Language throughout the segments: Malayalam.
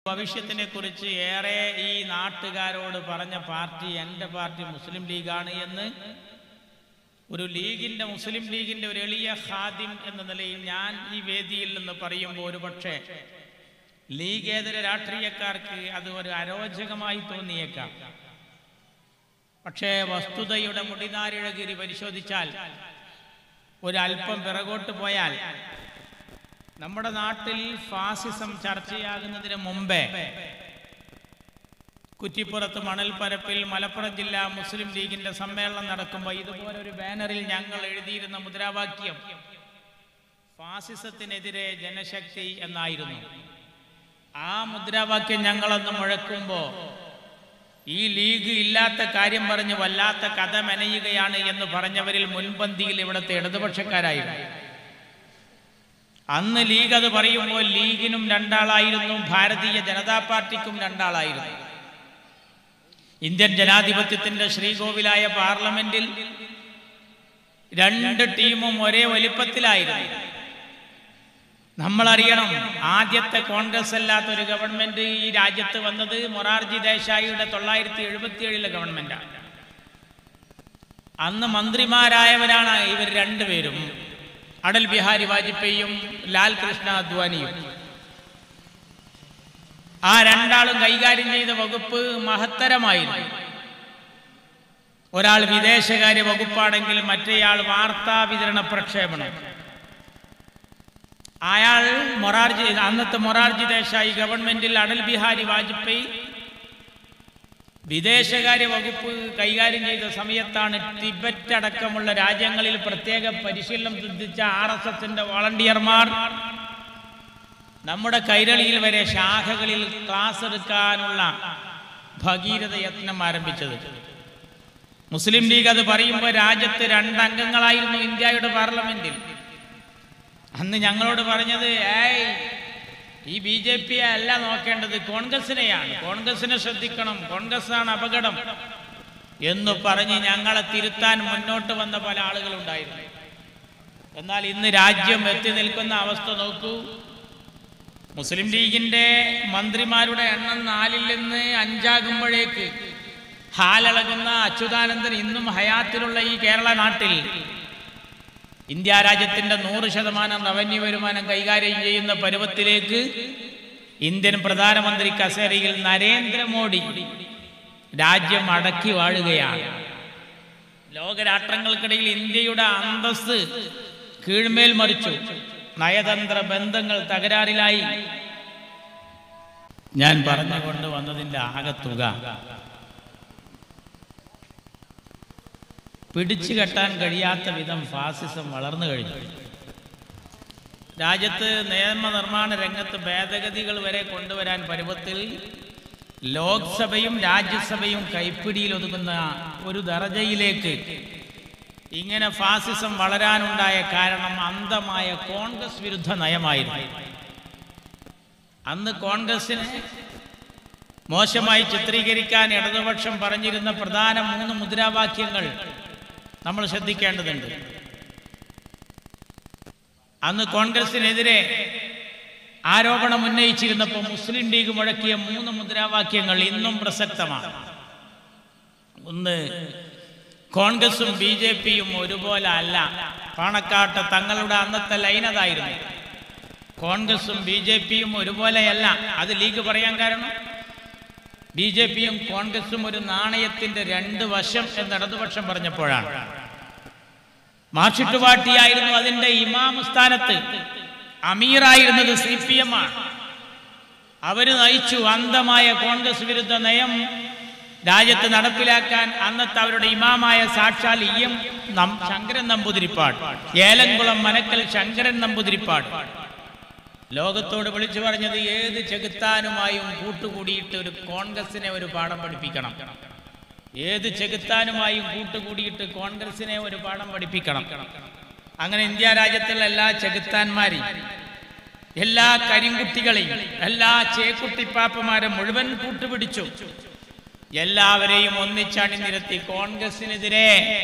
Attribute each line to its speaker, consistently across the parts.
Speaker 1: ഭവിഷ്യത്തിനെ കുറിച്ച് ഏറെ ഈ നാട്ടുകാരോട് പറഞ്ഞ പാർട്ടി എൻ്റെ പാർട്ടി മുസ്ലിം ലീഗാണ് എന്ന് ഒരു ലീഗിൻ്റെ മുസ്ലിം ലീഗിൻ്റെ ഒരു എളിയ ഖാദിം എന്ന നിലയിൽ ഞാൻ ഈ വേദിയിൽ നിന്ന് പറയുമ്പോൾ ഒരു പക്ഷേ ലീഗേതര രാഷ്ട്രീയക്കാർക്ക് അത് ഒരു അരോചകമായി തോന്നിയേക്കാം പക്ഷേ വസ്തുതയുടെ മുടിനാരിഴകിരി പരിശോധിച്ചാൽ ഒരല്പം പിറകോട്ട് പോയാൽ നമ്മുടെ നാട്ടിൽ ഫാസിസം ചർച്ചയാകുന്നതിന് മുമ്പേ കുറ്റിപ്പുറത്ത് മണൽപ്പരപ്പിൽ മലപ്പുറം ജില്ലാ മുസ്ലിം ലീഗിന്റെ സമ്മേളനം നടക്കുമ്പോൾ ഇതുപോലെ ഒരു ബാനറിൽ ഞങ്ങൾ എഴുതിയിരുന്ന മുദ്രാവാക്യം ഫാസിസത്തിനെതിരെ ജനശക്തി എന്നായിരുന്നു ആ മുദ്രാവാക്യം ഞങ്ങളന്ന് മുഴക്കുമ്പോൾ ഈ ലീഗ് ഇല്ലാത്ത കാര്യം പറഞ്ഞ് വല്ലാത്ത കഥ മെനയുകയാണ് എന്ന് പറഞ്ഞവരിൽ മുൻപന്തിയിൽ ഇവിടുത്തെ ഇടതുപക്ഷക്കാരായിരുന്നു അന്ന് ലീഗ് അത് പറയുമ്പോൾ ലീഗിനും രണ്ടാളായിരുന്നു ഭാരതീയ ജനതാ പാർട്ടിക്കും രണ്ടാളായിരുന്നു ഇന്ത്യൻ ജനാധിപത്യത്തിന്റെ ശ്രീകോവിലായ പാർലമെന്റിൽ രണ്ട് ടീമും ഒരേ വലിപ്പത്തിലായിരുന്നു നമ്മൾ അറിയണം ആദ്യത്തെ കോൺഗ്രസ് അല്ലാത്ത ഒരു ഗവൺമെന്റ് ഈ രാജ്യത്ത് വന്നത് മൊറാർജി ദേശായിയുടെ തൊള്ളായിരത്തി എഴുപത്തി ഏഴിലെ ഗവൺമെന്റാണ് അന്ന് മന്ത്രിമാരായവരാണ് ഇവർ രണ്ടുപേരും അടൽ ബിഹാരി വാജ്പേയിയും ലാൽ കൃഷ്ണ അദ്വാനിയും ആ രണ്ടാളും കൈകാര്യം ചെയ്ത വകുപ്പ് മഹത്തരമായിരുന്നു ഒരാൾ വിദേശകാര്യ വകുപ്പാണെങ്കിൽ മറ്റേയാൾ വാർത്താ വിതരണ പ്രക്ഷേപണം അയാൾ മൊറാർജി അന്നത്തെ മൊറാർജി ദേശായി ഗവൺമെന്റിൽ അടൽ ബിഹാരി വാജ്പേയി വിദേശകാര്യ വകുപ്പ് കൈകാര്യം ചെയ്ത സമയത്താണ് ടിബറ്റ് അടക്കമുള്ള രാജ്യങ്ങളിൽ പ്രത്യേക പരിശീലനം സിദ്ധിച്ച ആർ എസ് എസിന്റെ വോളണ്ടിയർമാർ നമ്മുടെ കൈരളിയിൽ വരെ ശാഖകളിൽ ക്ലാസ് എടുക്കാനുള്ള ഭഗീരഥ യത്നം ആരംഭിച്ചത് മുസ്ലിം ലീഗ് അത് പറയുമ്പോൾ രാജ്യത്ത് രണ്ടംഗങ്ങളായിരുന്നു ഇന്ത്യയുടെ പാർലമെന്റിൽ അന്ന് ഞങ്ങളോട് പറഞ്ഞത് ഏയ് ഈ ബി ജെ പി അല്ല നോക്കേണ്ടത് കോൺഗ്രസിനെയാണ് കോൺഗ്രസിനെ ശ്രദ്ധിക്കണം കോൺഗ്രസ്സാണ് അപകടം എന്ന് പറഞ്ഞ് ഞങ്ങളെ തിരുത്താൻ മുന്നോട്ട് വന്ന പല ആളുകളുണ്ടായിരുന്നു എന്നാൽ ഇന്ന് രാജ്യം എത്തി നിൽക്കുന്ന അവസ്ഥ നോക്കൂ മുസ്ലിം ലീഗിന്റെ മന്ത്രിമാരുടെ എണ്ണം നാലിൽ നിന്ന് അഞ്ചാകുമ്പോഴേക്ക് ഹാലളകുന്ന അച്യുതാനന്ദൻ ഇന്നും ഹയാത്തിലുള്ള ഈ കേരള നാട്ടിൽ ഇന്ത്യ രാജ്യത്തിന്റെ നൂറ് ശതമാനം റവന്യൂ വരുമാനം കൈകാര്യം ചെയ്യുന്ന പരുവത്തിലേക്ക് ഇന്ത്യൻ പ്രധാനമന്ത്രി കസേരയിൽ നരേന്ദ്രമോദി രാജ്യം അടക്കി വാഴുകയാണ് ലോകരാഷ്ട്രങ്ങൾക്കിടയിൽ ഇന്ത്യയുടെ അന്തസ് കീഴ്മേൽ മറിച്ചു നയതന്ത്ര ബന്ധങ്ങൾ തകരാറിലായി ഞാൻ പറഞ്ഞുകൊണ്ട് വന്നതിൻ്റെ ആകത്തുക പിടിച്ചു കെട്ടാൻ കഴിയാത്ത വിധം ഫാസിസം വളർന്നു കഴിഞ്ഞു രാജ്യത്ത് നിയമനിർമ്മാണ രംഗത്ത് ഭേദഗതികൾ വരെ കൊണ്ടുവരാൻ പരുവത്തിൽ ലോക്സഭയും രാജ്യസഭയും കൈപ്പിടിയിൽ ഒതുങ്ങുന്ന ഒരു ദർജയിലേക്ക് ഇങ്ങനെ ഫാസിസം വളരാനുണ്ടായ കാരണം അന്ധമായ കോൺഗ്രസ് വിരുദ്ധ നയമായിരുന്നു അന്ന് കോൺഗ്രസിനെ മോശമായി ചിത്രീകരിക്കാൻ ഇടതുപക്ഷം പറഞ്ഞിരുന്ന പ്രധാന മൂന്ന് മുദ്രാവാക്യങ്ങൾ നമ്മൾ ശ്രദ്ധിക്കേണ്ടതുണ്ട് അന്ന് കോൺഗ്രസിനെതിരെ ആരോപണം ഉന്നയിച്ചിരുന്നപ്പോൾ മുസ്ലിം ലീഗ് മുഴക്കിയ മൂന്ന് മുദ്രാവാക്യങ്ങൾ ഇന്നും പ്രസക്തമാണ് ഒന്ന് കോൺഗ്രസും ബി ജെ പിയും ഒരുപോലെ അല്ല പാണക്കാട്ട് തങ്ങളുടെ അന്നത്തെ ലൈൻ അതായിരുന്നു കോൺഗ്രസും ബി ജെ പിയും ഒരുപോലെയല്ല അത് ലീഗ് പറയാൻ കാരണം ബി ജെ പിയും കോൺഗ്രസും ഒരു നാണയത്തിന്റെ രണ്ട് വശം എന്ന് ഇടതുപക്ഷം പറഞ്ഞപ്പോഴാണ് മാർക്സിസ്റ്റ് പാർട്ടിയായിരുന്നു അതിന്റെ ഇമാം സ്ഥാനത്ത് അമീറായിരുന്നത് സി പി എം ആണ് അവര് നയിച്ചു അന്ധമായ കോൺഗ്രസ് വിരുദ്ധ നയം രാജ്യത്ത് നടപ്പിലാക്കാൻ അന്നത്തെ അവരുടെ ഇമാമായ സാക്ഷാൽ ഇ എം നം ശങ്കരൻ നമ്പൂതിരിപ്പാട് ഏലംകുളം മനക്കൽ ശങ്കരൻ നമ്പൂതിരിപ്പാട് ലോകത്തോട് വിളിച്ചു പറഞ്ഞത് ഏത് ചെകുത്താനുമായും കൂട്ടുകൂടിയിട്ട് ഒരു കോൺഗ്രസിനെ ഒരു പാഠം പഠിപ്പിക്കണം ഏത് ചെകുത്താനുമായും കൂട്ടുകൂടിയിട്ട് കോൺഗ്രസിനെ ഒരു പാഠം പഠിപ്പിക്കണം അങ്ങനെ ഇന്ത്യ രാജ്യത്തുള്ള എല്ലാ ചെകുത്താന്മാരെയും എല്ലാ കരിങ്കുട്ടികളെയും എല്ലാ ചേക്കുട്ടിപ്പാപ്പമാരെ മുഴുവൻ കൂട്ടുപിടിച്ചു എല്ലാവരെയും ഒന്നിച്ചണിനിരത്തി കോൺഗ്രസിനെതിരെ പണ നയിക്കാൻ മുൻപന്തിയിൽ നിന്നത് മാർച്ചിട്ട് പാർട്ടിയായിരുന്നു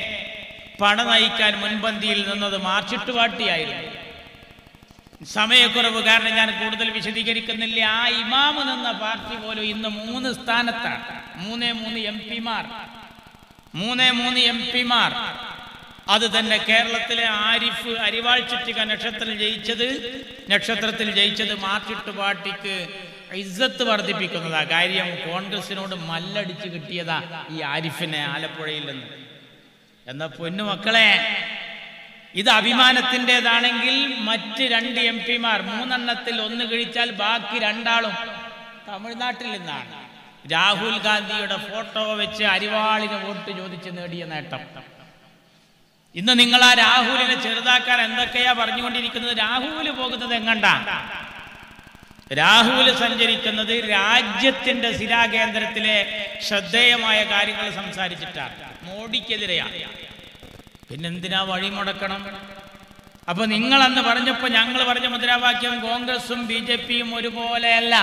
Speaker 1: സമയക്കുറവ് കാരണം ഞാൻ കൂടുതൽ വിശദീകരിക്കുന്നില്ല ആ ഇമാമ് നിന്ന പാർട്ടി പോലും ഇന്ന് മൂന്ന് സ്ഥാനത്താണ് മൂന്നേ മൂന്ന് എം പിമാർ മൂന്നേ മൂന്ന് എം പിമാർ അത് തന്നെ കേരളത്തിലെ ആരിഫ് അരിവാൾ ചുറ്റിക നക്ഷത്രത്തിൽ ജയിച്ചത് നക്ഷത്രത്തിൽ ജയിച്ചത് മാർക്കിട്ട് പാർട്ടിക്ക് ഇസ്സത്ത് വർദ്ധിപ്പിക്കുന്നതാ കാര്യം കോൺഗ്രസിനോട് മല്ലടിച്ച് കിട്ടിയതാ ഈ ആരിഫിനെ ആലപ്പുഴയിൽ നിന്ന് എന്നാ പൊന്നുമക്കളെ ഇത് അഭിമാനത്തിൻ്റെതാണെങ്കിൽ മറ്റ് രണ്ട് എം പിമാർ മൂന്നെണ്ണത്തിൽ ഒന്ന് കഴിച്ചാൽ ബാക്കി രണ്ടാളും തമിഴ്നാട്ടിൽ നിന്നാണ് രാഹുൽ ഗാന്ധിയുടെ ഫോട്ടോ വെച്ച് അരിവാളിന് വോട്ട് ചോദിച്ച് നേടിയ നേട്ടം ഇന്ന് നിങ്ങൾ ആ രാഹുലിനെ ചെറുതാക്കാൻ എന്തൊക്കെയാ പറഞ്ഞുകൊണ്ടിരിക്കുന്നത് രാഹുല് പോകുന്നത് എങ്ങണ്ട രാഹുൽ സഞ്ചരിക്കുന്നത് രാജ്യത്തിന്റെ ശിലാകേന്ദ്രത്തിലെ ശ്രദ്ധേയമായ കാര്യങ്ങൾ സംസാരിച്ചിട്ടാണ് മോഡിക്കെതിരെയാണ് പിന്നെന്തിനാ വഴി മുടക്കണം അപ്പൊ നിങ്ങൾ അന്ന് പറഞ്ഞപ്പോ ഞങ്ങൾ പറഞ്ഞ മുദ്രാവാക്യം കോൺഗ്രസും ബി ജെ പിയും ഒരുപോലെയല്ല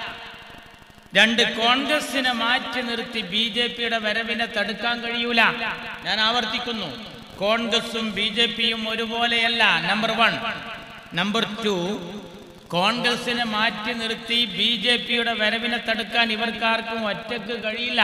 Speaker 1: രണ്ട് കോൺഗ്രസിനെ മാറ്റി നിർത്തി ബി ജെ പിയുടെ വരവിനെ തടുക്കാൻ കഴിയൂല ഞാൻ ആവർത്തിക്കുന്നു കോൺഗ്രസും ബി ജെ പിയും ഒരുപോലെയല്ല നമ്പർ വൺ നമ്പർ ടു കോൺഗ്രസിനെ മാറ്റി നിർത്തി ബി ജെ പിയുടെ വരവിനെ തടുക്കാൻ ഇവർക്കാർക്കും ഒറ്റക്ക് കഴിയില്ല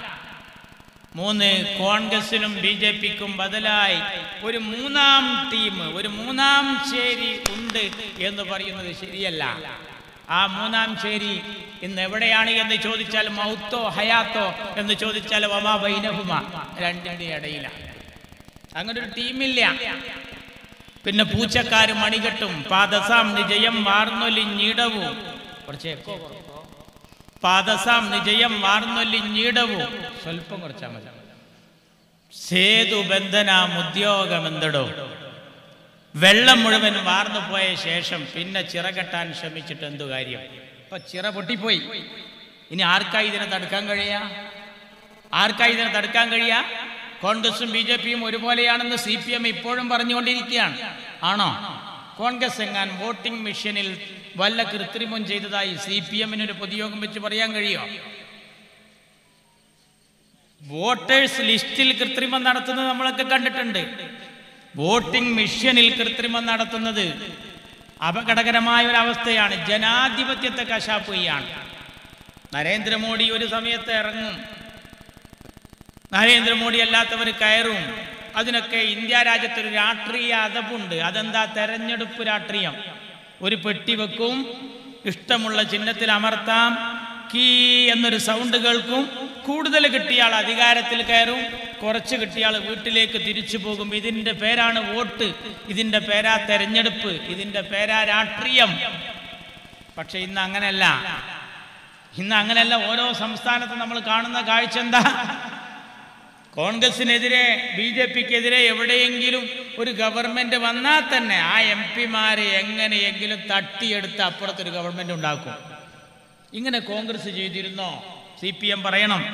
Speaker 1: മൂന്ന് കോൺഗ്രസിനും ബി ജെ പിക്കും ബദലായി ഒരു മൂന്നാം ടീം ഒരു മൂന്നാം ചേരി ഉണ്ട് എന്ന് പറയുന്നത് ശരിയല്ല ആ മൂന്നാം ചേരി ഇന്ന് എവിടെയാണ് എന്ന് ചോദിച്ചാൽ മൗത്തോ ഹയാത്തോ എന്ന് ചോദിച്ചാൽ വമാ ബൈനഹുമ രണ്ടിന്റെ ഇടയിലാണ് അങ്ങനെ ഒരു ടീമില്ല പിന്നെ പൂച്ചക്കാര് മണികെട്ടും പാദസാം നിജയം വാർന്നൊലിഞ്ഞിടവും കുറച്ച് എക്കോ കുറക്കോ. പാദസാം നിജയം വാർന്നൊലിഞ്ഞിടവും സ്വല്പം കുറച്ചാൽ മതി സേതു ബന്ധനാം ഉദ്യോഗമെന്തടോ വെള്ളം മുഴുവൻ വാർന്നു പോയ ശേഷം പിന്നെ ചിറ കെട്ടാൻ ശ്രമിച്ചിട്ട് എന്തു കാര്യം ഇപ്പൊ ചിറ പൊട്ടിപ്പോയി ഇനി ആർക്കായി ഇതിനെ തടുക്കാൻ കഴിയാ ആർക്കായി ഇതിനെ തടുക്കാൻ കഴിയാ കോൺഗ്രസും ബി ജെ പിയും ഒരുപോലെയാണെന്ന് സി പി എം ഇപ്പോഴും പറഞ്ഞുകൊണ്ടിരിക്കുകയാണ് ആണോ കോൺഗ്രസ് എങ്ങാൻ വോട്ടിംഗ് മെഷീനിൽ വല്ല കൃത്രിമം ചെയ്തതായി സി പി എമ്മിന് ഒരു പൊതുയോഗം വെച്ച് പറയാൻ കഴിയോ വോട്ടേഴ്സ് ലിസ്റ്റിൽ കൃത്രിമം നടത്തുന്നത് നമ്മളൊക്കെ കണ്ടിട്ടുണ്ട് വോട്ടിംഗ് മെഷീനിൽ കൃത്രിമം നടത്തുന്നത് അപകടകരമായ ഒരു അവസ്ഥയാണ് ജനാധിപത്യത്തെ കശാപ്പുകയാണ് നരേന്ദ്രമോദി ഒരു സമയത്ത് ഇറങ്ങും നരേന്ദ്രമോദി അല്ലാത്തവർ കയറും അതിനൊക്കെ ഇന്ത്യ രാജ്യത്തൊരു രാഷ്ട്രീയ അതപുണ്ട് അതെന്താ തെരഞ്ഞെടുപ്പ് രാഷ്ട്രീയം ഒരു പെട്ടി വെക്കും ഇഷ്ടമുള്ള ചിഹ്നത്തിൽ അമർത്താം കീ എന്നൊരു സൗണ്ട് കേൾക്കും കൂടുതൽ കിട്ടിയാൾ അധികാരത്തിൽ കയറും കുറച്ച് കിട്ടിയാൾ വീട്ടിലേക്ക് തിരിച്ചു പോകും ഇതിൻ്റെ പേരാണ് വോട്ട് ഇതിൻ്റെ പേരാ തെരഞ്ഞെടുപ്പ് ഇതിൻ്റെ പേരാ രാഷ്ട്രീയം പക്ഷെ ഇന്ന് അങ്ങനെയല്ല ഇന്ന് അങ്ങനെയല്ല ഓരോ സംസ്ഥാനത്തും നമ്മൾ കാണുന്ന കാഴ്ച എന്താ കോൺഗ്രസിനെതിരെ ബി ജെ പിക്കെതിരെ എവിടെയെങ്കിലും ഒരു ഗവൺമെന്റ് വന്നാൽ തന്നെ ആ എം പിമാരെ എങ്ങനെയെങ്കിലും തട്ടിയെടുത്ത് അപ്പുറത്തൊരു ഗവൺമെന്റ് ഉണ്ടാക്കും ഇങ്ങനെ കോൺഗ്രസ് ചെയ്തിരുന്നോ സി പി എം പറയണം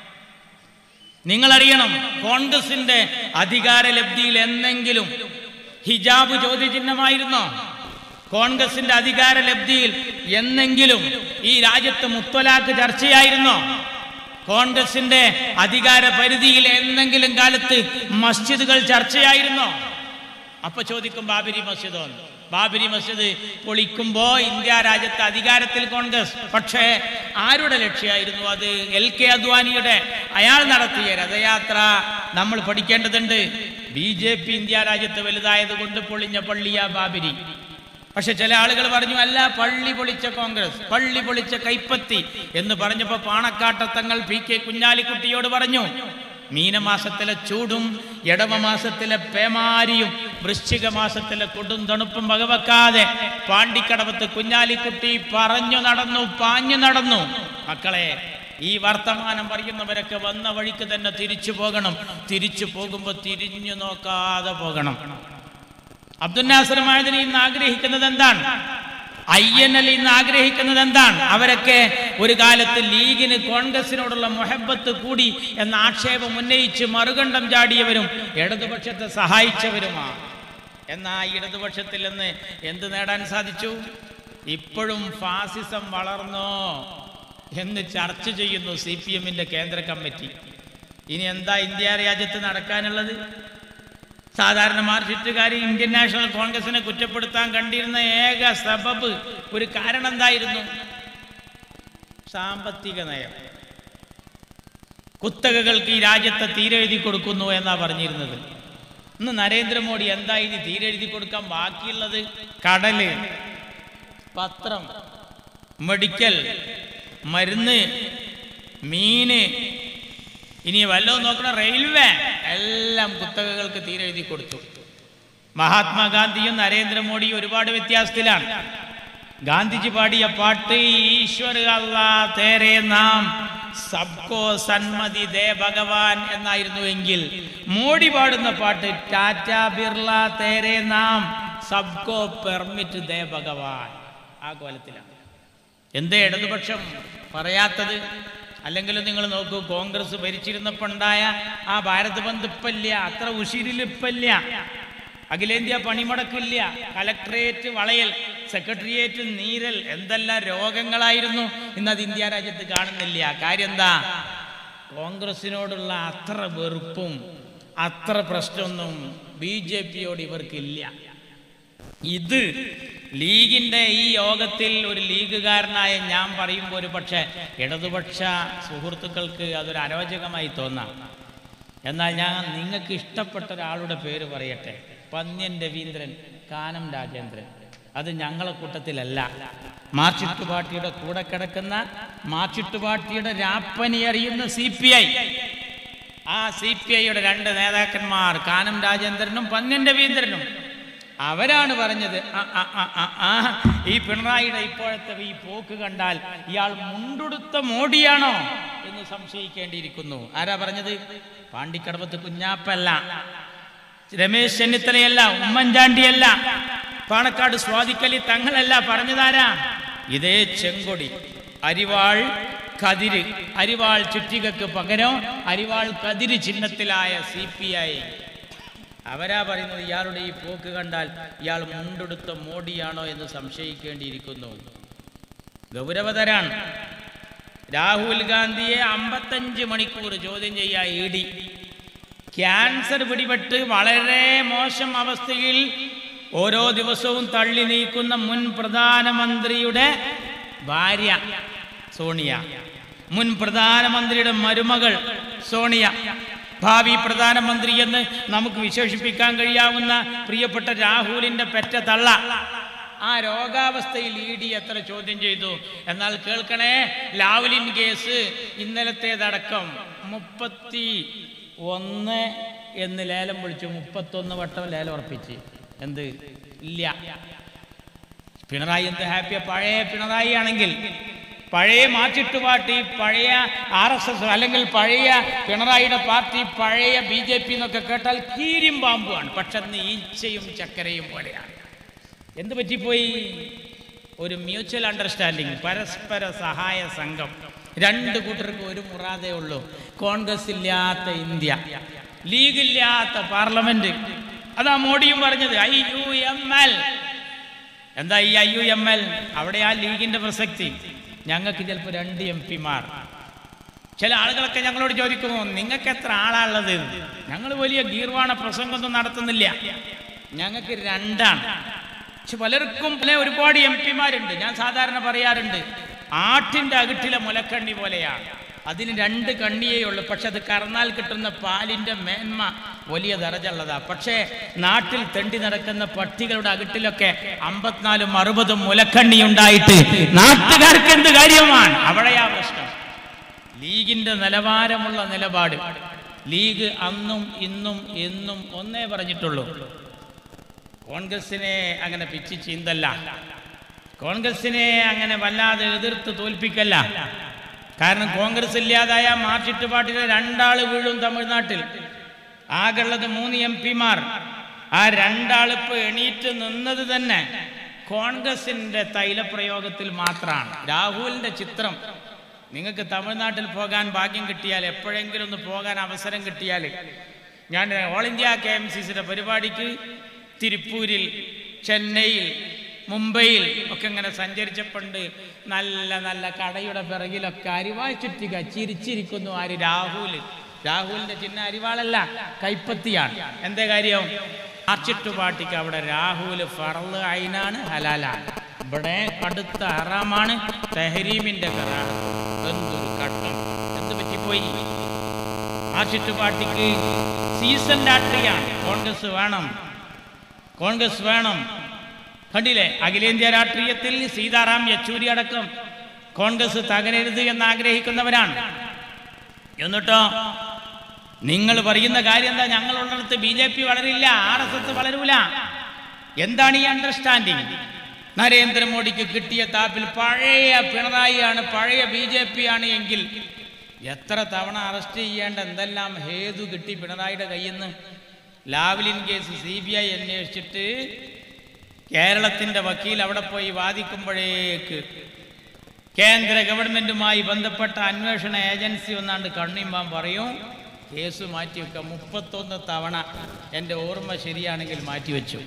Speaker 1: നിങ്ങളറിയണം കോൺഗ്രസിന്റെ അധികാര ലബ്ധിയിൽ എന്നെങ്കിലും ഹിജാബ് ചോദ്യചിഹ്നമായിരുന്നോ കോൺഗ്രസിന്റെ അധികാര ലബ്ധിയിൽ എന്നെങ്കിലും ഈ രാജ്യത്ത് മുത്തലാഖ് ചർച്ചയായിരുന്നോ കോൺഗ്രസിന്റെ അധികാര പരിധിയിൽ എന്തെങ്കിലും കാലത്ത് മസ്ജിദുകൾ ചർച്ചയായിരുന്നോ അപ്പൊ ചോദിക്കും ബാബരി മസ്ജിദോ എന്ന്. ബാബരി മസ്ജിദ് പൊളിക്കുമ്പോ ഇന്ത്യ രാജ്യത്ത് അധികാരത്തിൽ കോൺഗ്രസ് പക്ഷേ ആരുടെ ലക്ഷ്യമായിരുന്നു അത് എൽ കെ അദ്വാനിയുടെ അയാൾ നടത്തിയ രഥയാത്ര നമ്മൾ പഠിക്കേണ്ടതുണ്ട് ബി ജെ പി ഇന്ത്യ രാജ്യത്ത് വലുതായത് കൊണ്ട് പൊളിഞ്ഞ പള്ളിയാ ബാബരി പക്ഷെ ചില ആളുകൾ പറഞ്ഞു അല്ല പള്ളി പൊളിച്ച കോൺഗ്രസ് പള്ളി പൊളിച്ച കൈപ്പത്തി എന്ന് പറഞ്ഞപ്പോ പാണക്കാട്ടത്തങ്ങൾ പി കെ കുഞ്ഞാലിക്കുട്ടിയോട് പറഞ്ഞു മീനമാസത്തിലെ ചൂടും ഇടവ മാസത്തിലെ പേമാരിയും വൃശ്ചിക മാസത്തിലെ കൊടും തണുപ്പും വകവെക്കാതെ പാണ്ടിക്കടവത്ത് കുഞ്ഞാലിക്കുട്ടി പറഞ്ഞു നടന്നു പാഞ്ഞു നടന്നു മക്കളെ ഈ വർത്തമാനം പറയുന്നവരൊക്കെ വന്ന വഴിക്ക് തന്നെ തിരിച്ചു പോകണം തിരിച്ചു പോകുമ്പോൾ തിരിഞ്ഞു നോക്കാതെ പോകണം അബ്ദുൽ നാസർ മഹദിനി ഇന്ന് ആഗ്രഹിക്കുന്നത് എന്താണ് ഐ എൻ എൽ ഇന്ന് ആഗ്രഹിക്കുന്നത് എന്താണ് അവരൊക്കെ ഒരു കാലത്ത് ലീഗിന് കോൺഗ്രസിനോടുള്ള മൊഹബത്ത് കൂടി എന്ന ആക്ഷേപം ഉന്നയിച്ച് മറുകണ്ഠം ചാടിയവരും ഇടതുപക്ഷത്തെ സഹായിച്ചവരുമാണ് എന്നാൽ ഈ ഇടതുപക്ഷത്തിൽ നിന്ന് എന്ത് നേടാൻ സാധിച്ചു ഇപ്പോഴും ഫാസിസം വളർന്നോ എന്ന് ചർച്ച ചെയ്യുന്നു സി പി എമ്മിന്റെ കേന്ദ്ര കമ്മിറ്റി ഇനി എന്താ ഇന്ത്യ രാജ്യത്ത് നടക്കാനുള്ളത് സാധാരണ മാർക്സിസ്റ്റുകാർ ഇന്ത്യൻ നാഷണൽ കോൺഗ്രസിനെ കുറ്റപ്പെടുത്താൻ കണ്ടിരുന്ന ഏക സബബ് ഒരു കാരണം എന്തായിരുന്നു സാമ്പത്തിക നയം കുത്തകകൾക്ക് ഈ രാജ്യത്തെ തീരെഴുതി കൊടുക്കുന്നു എന്നാ പറഞ്ഞിരുന്നത് ഇന്ന് നരേന്ദ്രമോദി എന്താ ഇനി തീരെഴുതി കൊടുക്കാൻ ബാക്കിയുള്ളത് കടല് പത്രം മെഡിക്കൽ മരുന്ന് മീന് ഇനി വല്ലതും നോക്കണ റെയിൽവേ എല്ലാം കുത്തകകൾക്ക് തീരെഴുതി കൊടുത്തു മഹാത്മാഗാന്ധിയും നരേന്ദ്രമോദിയും ഒരുപാട് വ്യത്യാസത്തിലാണ് ഗാന്ധിജി പാടിയ പാട്ട് ഈശ്വർ അല്ലാ തേരെ നാം സബ്കോ സന്മതി ദേ ഭഗവാൻ എന്നായിരുന്നുവെങ്കിൽ മോഡി പാടുന്ന പാട്ട് ടാറ്റ ബിർള തേരെ നാം സബ്കോ പെർമിറ്റ് ദേ ഭഗവാൻ ആ കോലത്തിലാണ് എന്തേ ഇടതുപക്ഷം പറയാത്തത് അല്ലെങ്കിലും നിങ്ങൾ നോക്കൂ കോൺഗ്രസ് ഭരിച്ചിരുന്നപ്പോൾ ഉണ്ടായ ആ ഭാരത് ബന്ദ് ഇപ്പല്ല അത്ര ഉശിരിൽ ഇപ്പല്ല അഖിലേന്ത്യാ പണിമുടക്കില്ല കലക്ട്രേറ്റ് വളയൽ സെക്രട്ടേറിയറ്റ് നീരൽ എന്തെല്ലാം രോഗങ്ങളായിരുന്നു ഇന്നത് ഇന്ത്യ രാജ്യത്ത് കാണുന്നില്ല കാര്യം എന്താ കോൺഗ്രസിനോടുള്ള അത്ര വെറുപ്പും അത്ര പ്രശ്നമൊന്നും ബി ജെ പിയോട് ഇവർക്കില്ല ഇത് ലീഗിന്റെ ഈ യോഗത്തിൽ ഒരു ലീഗുകാരനായ ഞാൻ പറയുമ്പോൾ ഒരു പക്ഷേ ഇടതുപക്ഷ സുഹൃത്തുക്കൾക്ക് അതൊരു അരോചകമായി തോന്നാം എന്നാൽ ഞാൻ നിങ്ങൾക്ക് ഇഷ്ടപ്പെട്ട ഒരാളുടെ പേര് പറയട്ടെ പന്ന്യൻ രവീന്ദ്രൻ കാനം രാജേന്ദ്രൻ അത് ഞങ്ങളെ കൂട്ടത്തിലല്ല മാർച്ചിട്ട് പാർട്ടിയുടെ കൂടെ കിടക്കുന്ന മാർച്ചിട്ട് പാർട്ടിയുടെ രാപ്പനി അറിയുന്ന സി പി ഐ ആ സി പി ഐയുടെ രണ്ട് നേതാക്കന്മാർ കാനം രാജേന്ദ്രനും പന്ന്യൻ രവീന്ദ്രനും അവരാണ് പറഞ്ഞത് ആ, ആ, ആ, ആ, ആ, ഈ പിണറായിയുടെ ഇപ്പോഴത്തെ ഈ പോക്ക് കണ്ടാൽ ഇയാൾ മുണ്ടുടുത്ത മോഡിയാണോ എന്ന് സംശയിക്കേണ്ടിയിരിക്കുന്നു ആരാ പറഞ്ഞത് പാണ്ടിക്കടവത്ത് കുഞ്ഞാപ്പല്ല രമേശ് ചെന്നിത്തലയല്ല ഉമ്മൻചാണ്ടിയല്ല പാണക്കാട് സ്വാതിക്കലി തങ്ങളല്ല പറഞ്ഞതാരാ ഇതേ ചെങ്കൊടി അരിവാൾ കതിര് അരിവാൾ ചുറ്റികക്ക് പകരം അരിവാൾ കതിര് ചിഹ്നത്തിലായ സി പി ഐ അവരാ പറയുന്നത് ഇയാളുടെ ഈ പോക്ക് കണ്ടാൽ ഇയാൾ മുണ്ടെടുത്ത മോഡിയാണോ എന്ന് സംശയിക്കേണ്ടിയിരിക്കുന്നു ഗൗരവതരാണ് രാഹുൽ ഗാന്ധിയെ അമ്പത്തഞ്ച് മണിക്കൂർ ചോദ്യം ചെയ്യാ ഇ ഡി ക്യാൻസർ പിടിപെട്ട് വളരെ മോശം അവസ്ഥയിൽ ഓരോ ദിവസവും തള്ളി നീക്കുന്ന മുൻ പ്രധാനമന്ത്രിയുടെ ഭാര്യ സോണിയ മുൻ പ്രധാനമന്ത്രിയുടെ മരുമകൾ സോണിയ ഭാവി പ്രധാനമന്ത്രി എന്ന് നമുക്ക് വിശേഷിപ്പിക്കാൻ കഴിയാവുന്ന പ്രിയപ്പെട്ട രാഹുലിന്റെ പെറ്റ തള്ള ആ രോഗാവസ്ഥയിൽ ഇ ഡി എത്ര ചോദ്യം ചെയ്തു എന്നാൽ കേൾക്കണേ ലാവ്ലിൻ കേസ് ഇന്നലത്തേതടക്കം മുപ്പത്തി ഒന്ന് എന്ന് ലേലം വിളിച്ചു മുപ്പത്തൊന്ന് വട്ടം ലേലം ഉറപ്പിച്ച് എന്ത് ഇല്ല പിണറായി എന്ത് ഹാപ്പിയ പഴയ പിണറായി ആണെങ്കിൽ പഴയ മാറ്റിട്ട് പാർട്ടി പഴയ ആർ എസ് എസ് അല്ലെങ്കിൽ പഴയ പിണറായിയുടെ പാർട്ടി പഴയ ബി ജെ പി എന്നൊക്കെ കേട്ടാൽ കീരിയും പാമ്പുമാണ് പക്ഷെ അന്ന് ഈച്ചയും ചക്കരയും പോലെയാണ് എന്ത് പറ്റിപ്പോയി ഒരു മ്യൂച്വൽ അണ്ടർസ്റ്റാൻഡിങ് പരസ്പര സഹായ സംഘം രണ്ട് കൂട്ടർക്ക് ഒരു മുറാദേ ഉള്ളൂ കോൺഗ്രസ് ഇല്ലാത്ത ഇന്ത്യ ലീഗ് ഇല്ലാത്ത പാർലമെന്റ് അതാ മോഡിയും പറഞ്ഞത് ഐ യു എം എൽ എന്താ ഈ ഐ യു എം എൽ അവിടെ ആ ലീഗിന്റെ പ്രസക്തി ഞങ്ങൾക്ക് ചിലപ്പോൾ രണ്ട് എം പിമാർ ചില ആളുകളൊക്കെ ഞങ്ങളോട് ചോദിക്കുമോ നിങ്ങൾക്ക് എത്ര ആളാണുള്ളത് ഞങ്ങൾ വലിയ ഗീർവാണ പ്രസംഗമൊന്നും നടത്തുന്നില്ല ഞങ്ങൾക്ക് രണ്ടാണ് പക്ഷെ പലർക്കും പല ഒരുപാട് എം പിമാരുണ്ട് ഞാൻ സാധാരണ പറയാറുണ്ട് ആട്ടിൻ്റെ അകിട്ടിലെ മുലക്കണ്ണി പോലെയാണ് അതിന് രണ്ട് കണ്ണിയേ ഉള്ളൂ പക്ഷെ അത് കറന്നാൽ കിട്ടുന്ന പാലിൻ്റെ മേന്മ വലിയ ദറജുള്ളതാ പക്ഷേ നാട്ടിൽ തെണ്ടി നടക്കുന്ന പട്ടികളുടെ അകിട്ടിലൊക്കെ അമ്പത്തിനാലും അറുപതും മുലക്കണ്ണി ഉണ്ടായിട്ട് നാട്ടുകാർക്ക് എന്ത് കാര്യമാണ് അവിടെയാ പ്രശ്നം ലീഗിന്റെ നിലവാരമുള്ള നിലപാട് ലീഗ് അന്നും ഇന്നും എന്നും ഒന്നേ പറഞ്ഞിട്ടുള്ളൂ കോൺഗ്രസിനെ അങ്ങനെ പിച്ചി ചീന്തല്ല കോൺഗ്രസിനെ അങ്ങനെ വല്ലാതെ എതിർത്ത് തോൽപ്പിക്കല്ല കാരണം കോൺഗ്രസ് ഇല്ലാതായ മാർച്ചിട്ട് പാർട്ടിയിലെ രണ്ടാൾ വീഴും തമിഴ്നാട്ടിൽ ആകെയുള്ളത് മൂന്ന് എം പിമാർ ആ രണ്ടാളിപ്പ് എണീറ്റ് നിന്നത് തന്നെ കോൺഗ്രസിന്റെ തൈലപ്രയോഗത്തിൽ മാത്രമാണ് രാഹുലിന്റെ ചിത്രം നിങ്ങൾക്ക് തമിഴ്നാട്ടിൽ പോകാൻ ഭാഗ്യം കിട്ടിയാൽ എപ്പോഴെങ്കിലും ഒന്ന് പോകാൻ അവസരം കിട്ടിയാൽ ഞാൻ all India K M C സിയുടെ പരിപാടിക്ക് തിരുപ്പൂരിൽ ചെന്നൈയിൽ മുംബൈയിൽ ഒക്കെ ഇങ്ങനെ സഞ്ചരിച്ചപ്പോണ്ട് നല്ല നല്ല കടയുടെ പിറകിലൊക്കെ അരിവാൾ ചുറ്റിക ചിരിച്ചിരിക്കുന്നു ആര് രാഹുൽ രാഹുലിന്റെ ചിഹ്നം അരിവാളല്ല കൈപ്പത്തിയാണ് എന്തേ കാര്യം മാർച്ചിട്ട് പാർട്ടിക്ക് അവിടെ രാഹുൽ ഫറല് അയിനാണ് ഹലാലാണ് ഇവിടെ കടുത്ത ഹറാമാണ് തെഹരീമിന്റെ കറാണ് എന്തൊരു കട്ടം എന്ത് പറ്റിപ്പോയി മാർച്ചിട്ട് പാർട്ടിക്ക് സീസൺ രാഷ്ട്രീയാണ് കോൺഗ്രസ് വേണം കോൺഗ്രസ് വേണം കണ്ടില്ലേ അഖിലേന്ത്യാ രാഷ്ട്രീയത്തിൽ സീതാറാം യെച്ചൂരി അടക്കം കോൺഗ്രസ് തകരരുത് എന്ന് ആഗ്രഹിക്കുന്നവരാണ് എന്നിട്ടോ നിങ്ങൾ പറയുന്ന കാര്യം എന്താ ഞങ്ങളുള്ളിടത്ത് ബി ജെ പി വളരില്ല ആർ എസ് എസ് വളരൂല എന്താണ് ഈ അണ്ടർസ്റ്റാൻഡിങ് നരേന്ദ്രമോദിക്ക് കിട്ടിയ താപ്പിൽ പഴയ പിണറായിയാണ് പഴയ ബി ജെ പി ആണ് എങ്കിൽ എത്ര തവണ അറസ്റ്റ് ചെയ്യേണ്ട എന്തെല്ലാം ഹേതു കിട്ടി പിണറായിയുടെ കയ്യിൽ നിന്ന് Lavalin case C B I അന്വേഷിച്ചിട്ട് കേരളത്തിന്റെ വക്കീൽ അവിടെ പോയി വാദിക്കുമ്പോഴേക്ക് കേന്ദ്ര ഗവൺമെന്റുമായി ബന്ധപ്പെട്ട അന്വേഷണ ഏജൻസി ഒന്നാണ്ട് കണ്ണിമ്പാൻ പറയും കേസ് മാറ്റിവെക്കുക മുപ്പത്തൊന്ന് തവണ എൻ്റെ ഓർമ്മ ശരിയാണെങ്കിൽ മാറ്റിവെച്ചു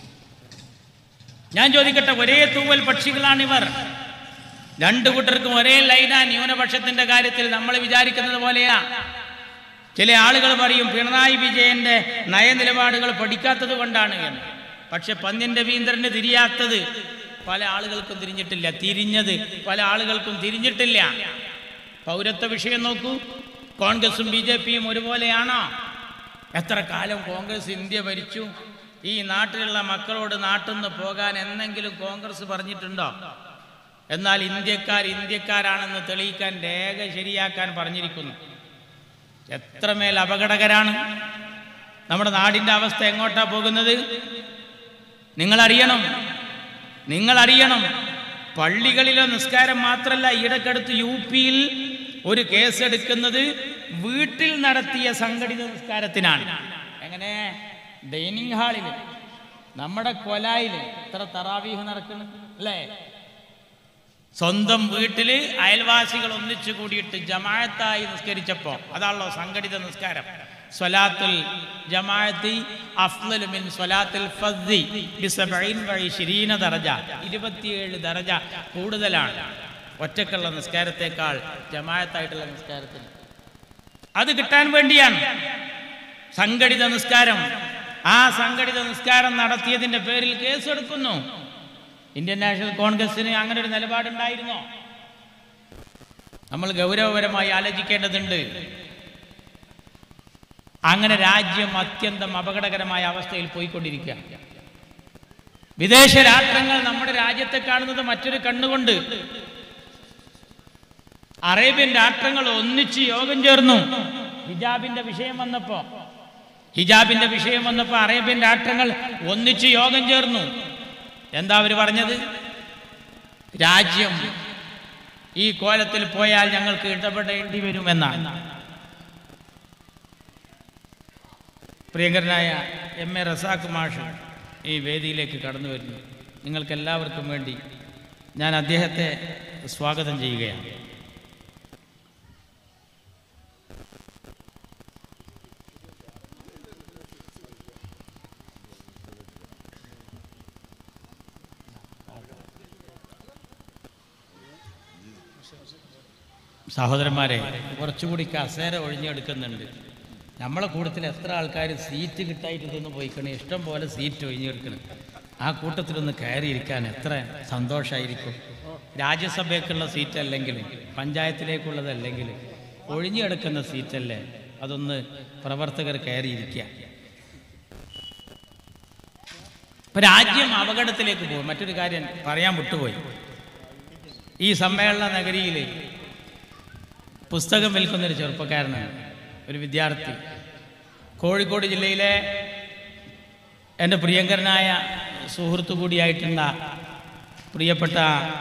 Speaker 1: ഞാൻ ചോദിക്കട്ടെ ഒരേ തൂവൽ പക്ഷികളാണിവർ രണ്ടു കൂട്ടർക്കും ഒരേ ലൈനാ ന്യൂനപക്ഷത്തിന്റെ കാര്യത്തിൽ നമ്മൾ വിചാരിക്കുന്നത് പോലെയാ ചില ആളുകൾ പറയും പിണറായി വിജയന്റെ നയനിലപാടുകൾ പഠിക്കാത്തത് കൊണ്ടാണ് എന്ന് പക്ഷെ പന്ന്യൻ രവീന്ദ്രന് തിരിയാത്തത് പല ആളുകൾക്കും തിരിഞ്ഞിട്ടില്ല തിരിഞ്ഞത് പല ആളുകൾക്കും തിരിഞ്ഞിട്ടില്ല പൗരത്വ വിഷയം നോക്കൂ കോൺഗ്രസും ബി ജെ പിയും ഒരുപോലെയാണോ എത്ര കാലം കോൺഗ്രസ് ഇന്ത്യ ഭരിച്ചു ഈ നാട്ടിലുള്ള മക്കളോട് നാട്ടിൽ നിന്ന് പോകാൻ എന്നെങ്കിലും കോൺഗ്രസ് പറഞ്ഞിട്ടുണ്ടോ എന്നാൽ ഇന്ത്യക്കാർ ഇന്ത്യക്കാരാണെന്ന് തെളിയിക്കാൻ രേഖ ശരിയാക്കാൻ പറഞ്ഞിരിക്കുന്നു എത്രമേൽ അപകടകരാണ് നമ്മുടെ നാടിൻ്റെ അവസ്ഥ എങ്ങോട്ടാ പോകുന്നത് നിങ്ങൾ അറിയണം നിങ്ങൾ അറിയണം പള്ളികളിലെ നിസ്കാരം മാത്രമല്ല ഈടക്കടുത്ത് യു പിയിൽ ഒരു കേസെടുക്കുന്നത് വീട്ടിൽ നടത്തിയ സംഘടിത നിസ്കാരത്തിനാണ് എങ്ങനെ ഡൈനിങ് ഹാളിൽ നമ്മുടെ കൊലായിൽ ഇത്ര തറാവീഹ് നടക്കുന്നു അല്ലേ സ്വന്തം വീട്ടിൽ അയൽവാസികൾ ഒന്നിച്ചു കൂടിയിട്ട് ജമാഅത്തായി നിസ്കരിച്ചപ്പോൾ അതാണല്ലോ സംഘടിത നിസ്കാരം സ്വലാത്തുൽ ജമാഅത്തി അഫ്ളലു മിൻ സ്വലാത്തുൽ ഫദ്ദി ബിസബഈൻ വഇശ്രീന ദറജ 27 ദറജ കൂടുതലാണ് ഒറ്റക്കുള്ള നിസ്കാരത്തെക്കാൾ ജമാഅത്തായിട്ടുള്ള നിസ്കാരത്തിന് അത് കിട്ടാൻ വേണ്ടിയാണ് സംഘടിത നിസ്കാരം ആ സംഘടിത നിസ്കാരം നടത്തിയതിന്റെ പേരിൽ കേസെടുക്കുന്നു ഇന്ത്യൻ നാഷണൽ കോൺഗ്രസിന് അങ്ങനെ ഒരു നിലപാടുണ്ടായിരുന്നോ നമ്മൾ ഗൗരവപരമായി ആലോചിക്കേണ്ടതുണ്ട് അങ്ങനെ രാജ്യം അത്യന്തം അപകടകരമായ അവസ്ഥയിൽ പോയിക്കൊണ്ടിരിക്കുക വിദേശ രാഷ്ട്രങ്ങൾ നമ്മുടെ രാജ്യത്തെ കാണുന്നത് മറ്റൊരു കണ്ണുകൊണ്ട് അറേബ്യൻ രാഷ്ട്രങ്ങൾ ഒന്നിച്ച് യോഗം ചേർന്നു ഹിജാബിന്റെ വിഷയം വന്നപ്പോ ഹിജാബിന്റെ വിഷയം വന്നപ്പോ അറേബ്യൻ രാഷ്ട്രങ്ങൾ ഒന്നിച്ച് യോഗം ചേർന്നു എന്താ അവർ പറഞ്ഞത് രാജ്യം ഈ കോലത്തിൽ പോയാൽ ഞങ്ങൾക്ക് ഇടപെടേണ്ടി വരുമെന്നാണ് പ്രിയങ്കരനായ എം എ റസാഖ് മാഷ് ഈ വേദിയിലേക്ക് കടന്നു വരുന്നു നിങ്ങൾക്ക് എല്ലാവർക്കും വേണ്ടി ഞാൻ അദ്ദേഹത്തെ സ്വാഗതം ചെയ്യുകയാണ് സഹോദരന്മാരെ കുറച്ചുകൂടി കസേര ഒഴിഞ്ഞെടുക്കുന്നുണ്ട് നമ്മളെ കൂട്ടത്തിൽ എത്ര ആൾക്കാർ സീറ്റ് കിട്ടായിട്ട് ഇതൊന്ന് പോയിക്കണേ ഇഷ്ടം പോലെ സീറ്റ് ഒഴിഞ്ഞെടുക്കണം ആ കൂട്ടത്തിലൊന്ന് കയറിയിരിക്കാൻ എത്ര സന്തോഷമായിരിക്കും രാജ്യസഭയ്ക്കുള്ള സീറ്റ് അല്ലെങ്കിലും പഞ്ചായത്തിലേക്കുള്ളതല്ലെങ്കിലും ഒഴിഞ്ഞെടുക്കുന്ന സീറ്റല്ലേ അതൊന്ന് പ്രവർത്തകർ കയറിയിരിക്കുക ഇപ്പൊ രാജ്യം അപകടത്തിലേക്ക് പോകും മറ്റൊരു കാര്യം പറയാൻ വിട്ടുപോയി ഈ സമ്മേളന നഗരിയിൽ പുസ്തകം വിൽക്കുന്നൊരു ചെറുപ്പക്കാരനാണ് ഒരു വിദ്യാർത്ഥി കോഴിക്കോട് ജില്ലയിലെ എൻ്റെ പ്രിയങ്കരനായ സുഹൃത്തു കൂടിയായിട്ടുള്ള പ്രിയപ്പെട്ട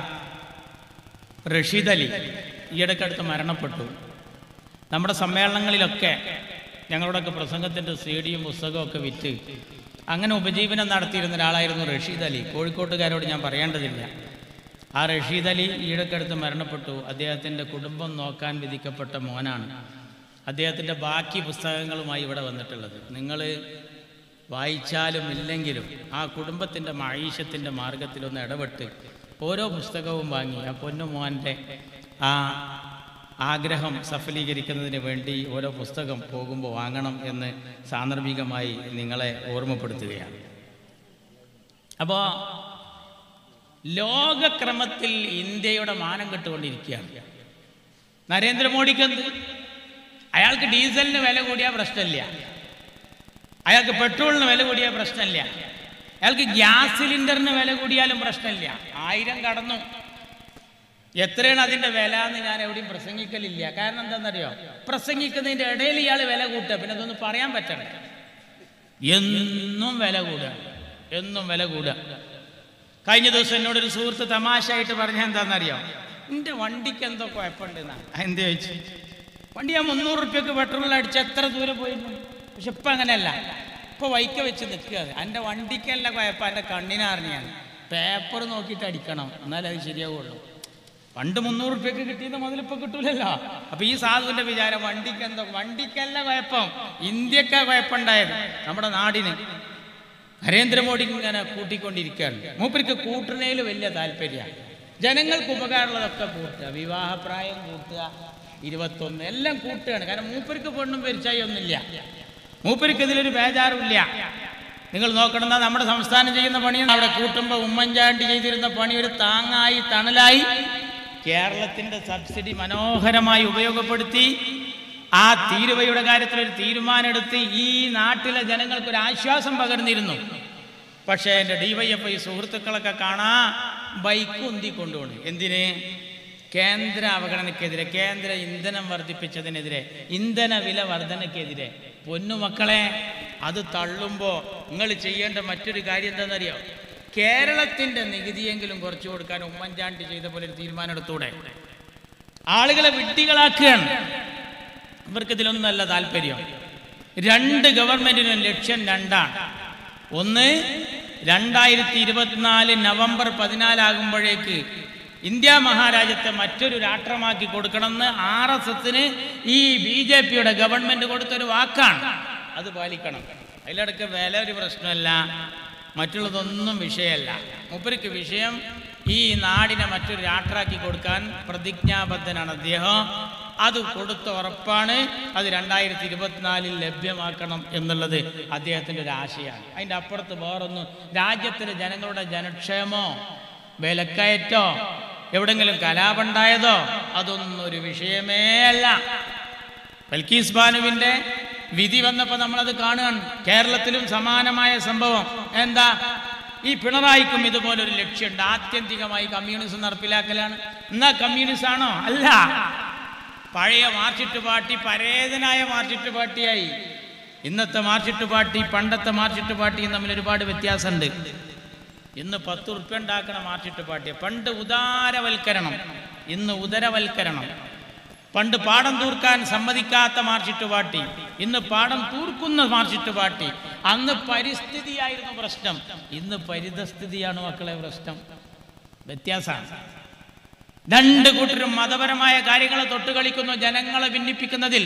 Speaker 1: റഷീദ് അലി ഈയിടക്കടുത്ത് മരണപ്പെട്ടു നമ്മുടെ സമ്മേളനങ്ങളിലൊക്കെ ഞങ്ങളുടെയൊക്കെ പ്രസംഗത്തിൻ്റെ സീഡിയും പുസ്തകവും ഒക്കെ വിറ്റ് അങ്ങനെ ഉപജീവനം നടത്തിയിരുന്ന ഒരാളായിരുന്നു റഷീദ് അലി കോഴിക്കോട്ടുകാരോട് ഞാൻ പറയേണ്ടതില്ല ആ റഷീദ് അലി ഈടക്കടുത്ത് മരണപ്പെട്ടു അദ്ദേഹത്തിൻ്റെ കുടുംബം നോക്കാൻ വിധിക്കപ്പെട്ട മോനാണ് അദ്ദേഹത്തിൻ്റെ ബാക്കി പുസ്തകങ്ങളുമായി ഇവിടെ വന്നിട്ടുള്ളത് നിങ്ങൾ വായിച്ചാലും ഇല്ലെങ്കിലും ആ കുടുംബത്തിൻ്റെ മൈഷത്തിൻ്റെ മാർഗത്തിലൊന്ന് ഇടപെട്ട് ഓരോ പുസ്തകവും വാങ്ങി ആ പൊന്നു മോൻ്റെ ആ ആഗ്രഹം സഫലീകരിക്കുന്നതിന് വേണ്ടി ഓരോ പുസ്തകം പോകുമ്പോൾ വാങ്ങണം എന്ന് സാന്ദർഭികമായി നിങ്ങളെ ഓർമ്മപ്പെടുത്തുകയാണ് അപ്പോൾ ലോകക്രമത്തിൽ ഇന്ത്യയുടെ മാനം കെട്ടുകൊണ്ടിരിക്കുകയാണ് നരേന്ദ്രമോദിക്ക് എന്ത് അയാൾക്ക് ഡീസലിന് വില കൂടിയ പ്രശ്നമില്ല അയാൾക്ക് പെട്രോളിന് വില കൂടിയ പ്രശ്നമില്ല അയാൾക്ക് ഗ്യാസ് സിലിണ്ടറിന് വില കൂടിയാലും പ്രശ്നമില്ല ആയിരം കടന്നു എത്രയാണ് അതിൻ്റെ വില എന്ന് ഞാൻ എവിടെയും പ്രസംഗിക്കലില്ല കാരണം എന്താണെന്നറിയോ പ്രസംഗിക്കുന്നതിൻ്റെ ഇടയിൽ ഇയാൾ വില കൂട്ടുക പിന്നെ അതൊന്നും പറയാൻ പറ്റണ്ട എന്നും വില കൂടുക എന്നും വില കൂടുക കഴിഞ്ഞ ദിവസം എന്നോട് ഒരു സുഹൃത്ത് തമാശയായിട്ട് പറഞ്ഞ എന്താണെന്നറിയോ എൻ്റെ വണ്ടിക്ക് എന്തോ കുഴപ്പമുണ്ടെന്നാ എന്ത് ചോദിച്ചു വണ്ടി ഞാൻ മുന്നൂറ് റുപ്യക്ക് പെട്രോൾ അടിച്ച് എത്ര ദൂരം പോയിരുന്നു പക്ഷെ ഇപ്പം അങ്ങനെയല്ല ഇപ്പൊ വൈക്ക വെച്ച് നിൽക്കുക എൻ്റെ വണ്ടിക്കല്ല കുഴപ്പം എൻ്റെ കണ്ണിനറിഞ്ഞാണ് പേപ്പർ നോക്കിയിട്ട് അടിക്കണം എന്നാലേ അത് ശരിയാവുള്ളൂ പണ്ട് മുന്നൂറ് റുപ്യക്ക് കിട്ടിയത് മുതൽ ഇപ്പൊ കിട്ടൂലല്ലോ അപ്പൊ ഈ സാധുവിന്റെ വിചാരം വണ്ടിക്ക് എന്തോ വണ്ടിക്കല്ല കുഴപ്പം ഇന്ത്യക്കാ കുഴപ്പമുണ്ടായത് നമ്മുടെ നാടിന് നരേന്ദ്രമോദി ഇങ്ങനെ കൂട്ടിക്കൊണ്ടിരിക്കുകയാണ് മൂപ്പർക്ക് കൂട്ടുന്നതിൽ വലിയ താല്പര്യമാണ് ജനങ്ങൾക്ക് ഉപകാരമുള്ളതൊക്കെ കൂട്ടുക വിവാഹപ്രായം കൂട്ടുക ഇരുപത്തൊന്ന് എല്ലാം കൂട്ടുകയാണ് കാരണം മൂപ്പർക്ക് പെണ്ണും പരിചയം ഒന്നുമില്ല മൂപ്പർക്ക് ഇതിലൊരു ബേജാറുമില്ല നിങ്ങൾ നോക്കണം നമ്മുടെ സംസ്ഥാനം ചെയ്യുന്ന പണി അവിടെ കൂട്ടുമ്പോൾ ഉമ്മൻചാണ്ടി ചെയ്തിരുന്ന പണി ഒരു താങ്ങായി തണലായി കേരളത്തിന്റെ സബ്സിഡി മനോഹരമായി ഉപയോഗപ്പെടുത്തി ആ തീരുവയുടെ കാര്യത്തിൽ ഒരു തീരുമാനമെടുത്ത് ഈ നാട്ടിലെ ജനങ്ങൾക്ക് ഒരു ആശ്വാസം പകർന്നിരുന്നു പക്ഷേ എൻ്റെ ഡിവൈഎഫ്ഐ സുഹൃത്തുക്കളൊക്കെ കാണാ ബൈക്ക് ഉന്തി കൊണ്ടുപോകണം എന്തിന് കേന്ദ്ര അവഗണനയ്ക്കെതിരെ കേന്ദ്ര ഇന്ധനം വർദ്ധിപ്പിച്ചതിനെതിരെ ഇന്ധന വില വർധനയ്ക്കെതിരെ പൊന്നുമക്കളെ അത് തള്ളുമ്പോൾ നിങ്ങൾ ചെയ്യേണ്ട മറ്റൊരു കാര്യം എന്താണെന്നറിയോ കേരളത്തിന്റെ നികുതിയെങ്കിലും കുറച്ചു കൊടുക്കാൻ ഉമ്മൻചാണ്ടി ചെയ്ത പോലെ ഒരു തീരുമാനം എടുത്തൂടെ ആളുകളെ വിഡ്ഢികളാക്കുകയാണ് ഇവർക്ക് ഇതിലൊന്നല്ല താല്പര്യം രണ്ട് ഗവൺമെന്റിനും ലക്ഷ്യം രണ്ടാണ് ഒന്ന് രണ്ടായിരത്തി ഇരുപത്തിനാല് നവംബർ പതിനാലാകുമ്പോഴേക്ക് ഇന്ത്യ മഹാരാജ്യത്തെ മറ്റൊരു രാഷ്ട്രമാക്കി കൊടുക്കണമെന്ന് ആർ എസ് എസിന് ഈ ബി ജെ പിയുടെ ഗവൺമെന്റ് കൊടുത്തൊരു വാക്കാണ് അത് പാലിക്കണം അതിലിടക്ക് വില ഒരു പ്രശ്നമല്ല മറ്റുള്ളതൊന്നും വിഷയമല്ല മൂപ്പർക്ക് വിഷയം ഈ നാടിനെ മറ്റൊരു രാഷ്ട്രാക്കി കൊടുക്കാൻ പ്രതിജ്ഞാബദ്ധനാണ് അദ്ദേഹം അത് കൊടുത്ത ഉറപ്പാണ് അത് രണ്ടായിരത്തി ഇരുപത്തിനാലിൽ ലഭ്യമാക്കണം എന്നുള്ളത് അദ്ദേഹത്തിൻ്റെ ഒരു ആശയമാണ് അതിൻ്റെ അപ്പുറത്ത് വേറൊന്നും രാജ്യത്തിലെ ജനങ്ങളുടെ ജനക്ഷേമോ വിലക്കയറ്റോ എവിടെങ്കിലും കലാപുണ്ടായതോ അതൊന്നും ഒരു വിഷയമേ അല്ല ബൽക്കീസ് ബാനുവിൻ്റെ വിധി വന്നപ്പോൾ നമ്മളത് കാണുകയാണ് കേരളത്തിലും സമാനമായ സംഭവം എന്താ ഈ പിണറായിക്കും ഇതുപോലൊരു ലക്ഷ്യമുണ്ട് ആത്യന്തികമായി കമ്മ്യൂണിസം നടപ്പിലാക്കലാണ് എന്നാ കമ്മ്യൂണിസ്റ്റ് ആണോ അല്ല പഴയ മാർച്ചിട്ട് പാർട്ടി പരേതനായ മാർച്ചിട്ട് പാർട്ടിയായി ഇന്നത്തെ മാർച്ചിട്ട് പാർട്ടി പണ്ടത്തെ മാർച്ചിട്ട് പാർട്ടിയും തമ്മിൽ ഒരുപാട് വ്യത്യാസമുണ്ട് ഇന്ന് പത്ത് ഉറുപ്പ്യ ഉണ്ടാക്കണ മാർച്ചിട്ട് പാർട്ടി പണ്ട് ഉദാരവൽക്കരണം ഇന്ന് ഉദരവൽക്കരണം പണ്ട് പാടം തൂർക്കാൻ സമ്മതിക്കാത്ത മാർച്ചിട്ട് പാർട്ടി ഇന്ന് പാടം തൂർക്കുന്ന മാർച്ചിട്ട് പാർട്ടി അന്ന് പരിസ്ഥിതിയായിരുന്നു പ്രശ്നം ഇന്ന് പരിതസ്ഥിതിയാണ് മക്കളെ പ്രശ്നം വ്യത്യാസമാണ് രണ്ട് കൂട്ടരും മതപരമായ കാര്യങ്ങളെ തൊട്ട് കളിക്കുന്നു ജനങ്ങളെ ഭിന്നിപ്പിക്കുന്നതിൽ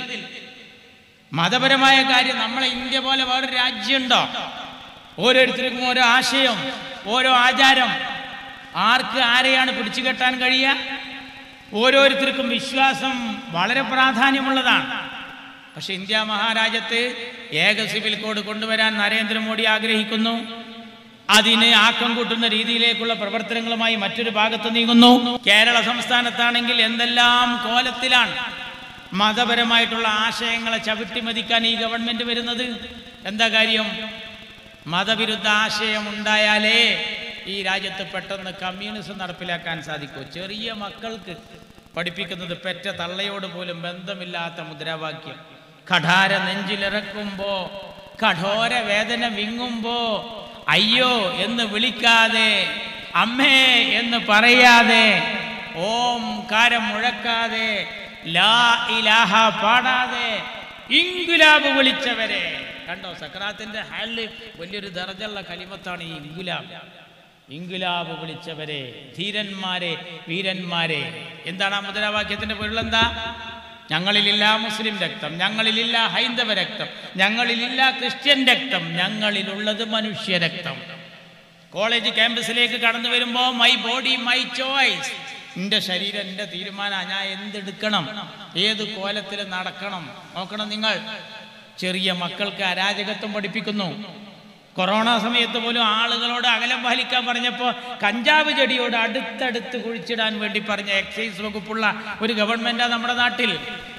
Speaker 1: മതപരമായ കാര്യം നമ്മളെ ഇന്ത്യ പോലെ വേറൊരു രാജ്യമുണ്ടോ ഓരോരുത്തർക്കും ഓരോ ആശയം ഓരോ ആചാരം ആർക്ക് ആരെയാണ് പിടിച്ചു കെട്ടാൻ കഴിയുക ഓരോരുത്തർക്കും വിശ്വാസം വളരെ പ്രാധാന്യമുള്ളതാണ് പക്ഷെ ഇന്ത്യ മഹാരാജ്യത്ത് ഏക സിവിൽ കോഡ് കൊണ്ടുവരാൻ നരേന്ദ്രമോദി ആഗ്രഹിക്കുന്നു അതിന് ആക്കം കൂട്ടുന്ന രീതിയിലേക്കുള്ള പ്രവർത്തനങ്ങളുമായി മറ്റൊരു ഭാഗത്ത് നീങ്ങുന്നു കേരള സംസ്ഥാനത്താണെങ്കിൽ എന്തെല്ലാം കോലത്തിലാണ് മതപരമായിട്ടുള്ള ആശയങ്ങളെ ചവിട്ടിമതിക്കാൻ ഈ ഗവൺമെന്റ് വരുന്നത് എന്താ കാര്യം മതവിരുദ്ധ ആശയം ഉണ്ടായാലേ ഈ രാജ്യത്ത് പെട്ടെന്ന് കമ്മ്യൂണിസം നടപ്പിലാക്കാൻ സാധിക്കൂ ചെറിയ മക്കൾക്ക് പഠിപ്പിക്കുന്നത് പെറ്റ തള്ളയോട് പോലും ബന്ധമില്ലാത്ത മുദ്രാവാക്യം കഠാര നെഞ്ചിലിറക്കുമ്പോ കഠോര വേദന വിങ്ങുമ്പോ അയ്യോ എന്ന് വിളിക്കാതെ അമ്മേ എന്ന് പറയാതെ ഓം കാരം മുഴക്കാതെ ലാ ഇലാഹ പാടാതെ ഇങ്കുലാബ് വിളിച്ചവരെ കണ്ടോ സക്രാത്തിന്റെ ഹാലിൽ വലിയൊരു ദർജുള്ള കലിമത്താണ് ഈ ഇങ്കുലാബ് ഇങ്കുലാബ് വിളിച്ചവരെ ധീരന്മാരെ വീരന്മാരെ എന്താണ് ആ മുദ്രാവാക്യത്തിന്റെ പൊരുളെന്താ ഞങ്ങളിലില്ല മുസ്ലിം രക്തം ഞങ്ങളിലില്ല ഹൈന്ദവ രക്തം ഞങ്ങളിലില്ല ക്രിസ്ത്യൻ രക്തം ഞങ്ങളിലുള്ളത് മനുഷ്യ രക്തം കോളേജ് ക്യാമ്പസിലേക്ക് കടന്നു വരുമ്പോൾ മൈ ബോഡി മൈ ചോയ്സ് എൻ്റെ ശരീരം എൻ്റെ തീരുമാനം ഞാൻ എന്തെടുക്കണം ഏത് കോലത്തിൽ നടക്കണം നോക്കണം നിങ്ങൾ ചെറിയ മക്കൾക്ക് അരാജകത്വം പഠിപ്പിക്കുന്നു കൊറോണ സമയത്ത് പോലും ആളുകളോട് അകലം പാലിക്കാൻ പറഞ്ഞപ്പോൾ കഞ്ചാവ് ചെടിയോട് അടുത്തടുത്ത് കുഴിച്ചിടാൻ വേണ്ടി പറഞ്ഞ എക്സൈസ് വകുപ്പുള്ള ഒരു ഗവൺമെൻറ്റാണ് നമ്മുടെ നാട്ടിൽ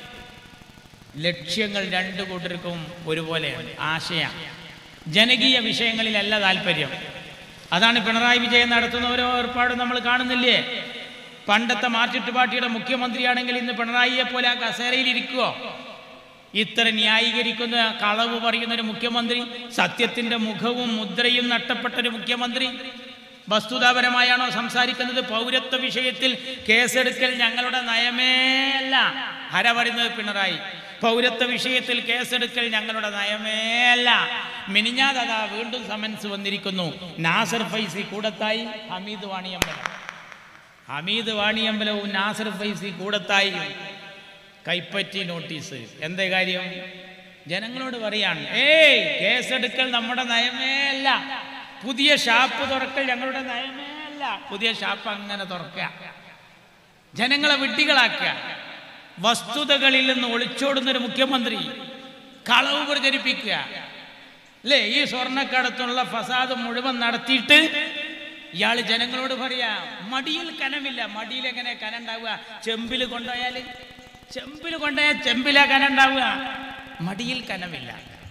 Speaker 1: ലക്ഷ്യങ്ങൾ രണ്ടു കൂട്ടർക്കും ഒരുപോലെയാണ് ആശയം ജനകീയ വിഷയങ്ങളിലല്ല താല്പര്യം അതാണ് പിണറായി വിജയൻ നടത്തുന്ന ഓരോ ഏർപ്പാടും നമ്മൾ കാണുന്നില്ലേ പണ്ടത്തെ മാർച്ചിട്ട് പാർട്ടിയുടെ മുഖ്യമന്ത്രിയാണെങ്കിൽ ഇന്ന് പിണറായിയെ പോലെ ആ കസേരയിൽ ഇരിക്കുവോ ഇത്ര ന്യായീകരിക്കുന്ന കളവ് പറയുന്ന ഒരു മുഖ്യമന്ത്രി സത്യത്തിന്റെ മുഖവും മുദ്രയും നഷ്ടപ്പെട്ട ഒരു മുഖ്യമന്ത്രി വസ്തുതാപരമായാണോ സംസാരിക്കുന്നത് പൗരത്വ വിഷയത്തിൽ കേസെടുക്കൽ ഞങ്ങളുടെ നയമേ അല്ല ഹര പറയുന്നത് പിണറായി പൗരത്വ വിഷയത്തിൽ കേസെടുക്കൽ ഞങ്ങളുടെ നയമേ അല്ല മിനിഞ്ഞാതതാ വീണ്ടും സമൻസ് വന്നിരിക്കുന്നു നാസർ ഫൈസി കൂടത്തായി ഹമീദ് വാണിയമ്പലം ഹമീദ് വാണിയമ്പലവും നാസർ ഫൈസി കൂടത്തായി കൈപ്പറ്റി നോട്ടീസ് എന്താ കാര്യം ജനങ്ങളോട് പറയാണ് ഏയ് കേസെടുക്കൽ നമ്മുടെ നയമേ അല്ല പുതിയ ഷാപ്പ് തുറക്കൽ ഞങ്ങളുടെ നയമേ അല്ല പുതിയ ഷാപ്പ് അങ്ങനെ തുറക്കുക ജനങ്ങളെ വിഡ്ഢികളാക്കുക വസ്തുതകളിൽ നിന്ന് ഒളിച്ചോടുന്ന ഒരു മുഖ്യമന്ത്രി കളവ് പ്രചരിപ്പിക്കുക അല്ലേ ഈ സ്വർണ്ണക്കടത്തുള്ള ഫസാദ് മുഴുവൻ നടത്തിയിട്ട് ഇയാൾ ജനങ്ങളോട് പറയാ മടിയിൽ കനമില്ല മടിയിൽ എങ്ങനെ കന ഉണ്ടാവുക ചെമ്പിൽ കൊണ്ടുപോയാൽ ചെമ്പിൽ കൊണ്ടുപോയാൽ ചെമ്പിലാ കന ഉണ്ടാവുക മടിയിൽ കനമില്ല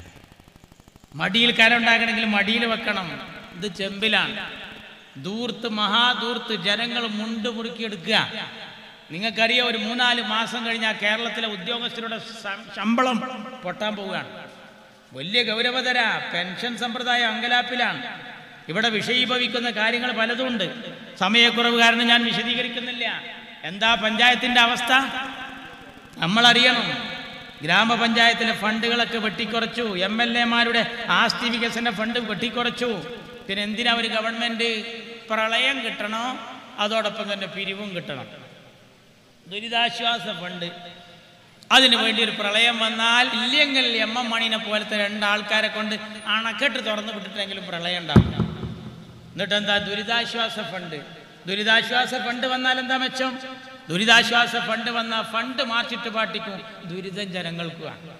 Speaker 1: മടിയിൽ കനം ഉണ്ടാക്കണമെങ്കിൽ മടിയിൽ വെക്കണം ഇത് ചെമ്പിലാണ് ദൂർത്ത് മഹാദൂർത്ത് ജനങ്ങൾ മുണ്ട് മുറുക്കിയെടുക്കുക നിങ്ങൾക്കറിയാം ഒരു മൂന്നാല് മാസം കഴിഞ്ഞാൽ കേരളത്തിലെ ഉദ്യോഗസ്ഥരുടെ ശം- ശമ്പളം പൊട്ടാൻ പോവുകയാണ് വലിയ ഗൗരവതര പെൻഷൻ സമ്പ്രദായം അങ്കലാപ്പിലാണ് ഇവിടെ വിഷയീഭവിക്കുന്ന കാര്യങ്ങൾ പലതുമുണ്ട് സമയക്കുറവ് കാരണം ഞാൻ വിശദീകരിക്കുന്നില്ല എന്താ പഞ്ചായത്തിന്റെ അവസ്ഥ നമ്മളറിയണം ഗ്രാമപഞ്ചായത്തിലെ ഫണ്ടുകളൊക്കെ വെട്ടിക്കുറച്ചു എം എൽ എമാരുടെ ആസ്തി വികസന ഫണ്ട് വെട്ടിക്കുറച്ചു പിന്നെ എന്തിനാ ഒരു ഗവൺമെന്റ് പ്രളയം കിട്ടണോ അതോടൊപ്പം തന്നെ പിരിവും കിട്ടണം ദുരിതാശ്വാസ ഫണ്ട് അതിനു വേണ്ടി ഒരു പ്രളയം വന്നാൽ ഇല്ലെങ്കിൽ എം എം മണീനെ പോലത്തെ രണ്ടാൾക്കാരെ കൊണ്ട് അണക്കെട്ട് തുറന്നു വിട്ടിട്ടെങ്കിലും പ്രളയം ഉണ്ടാവും എന്നിട്ട് എന്താ ദുരിതാശ്വാസ ഫണ്ട് ദുരിതാശ്വാസ ഫണ്ട് വന്നാൽ എന്താ മെച്ചം ദുരിതാശ്വാസ ഫണ്ട് വന്ന ഫണ്ട് മാർച്ചിട്ട് പാട്ടിക്കും ദുരിതം ജനങ്ങൾക്കുമാണ്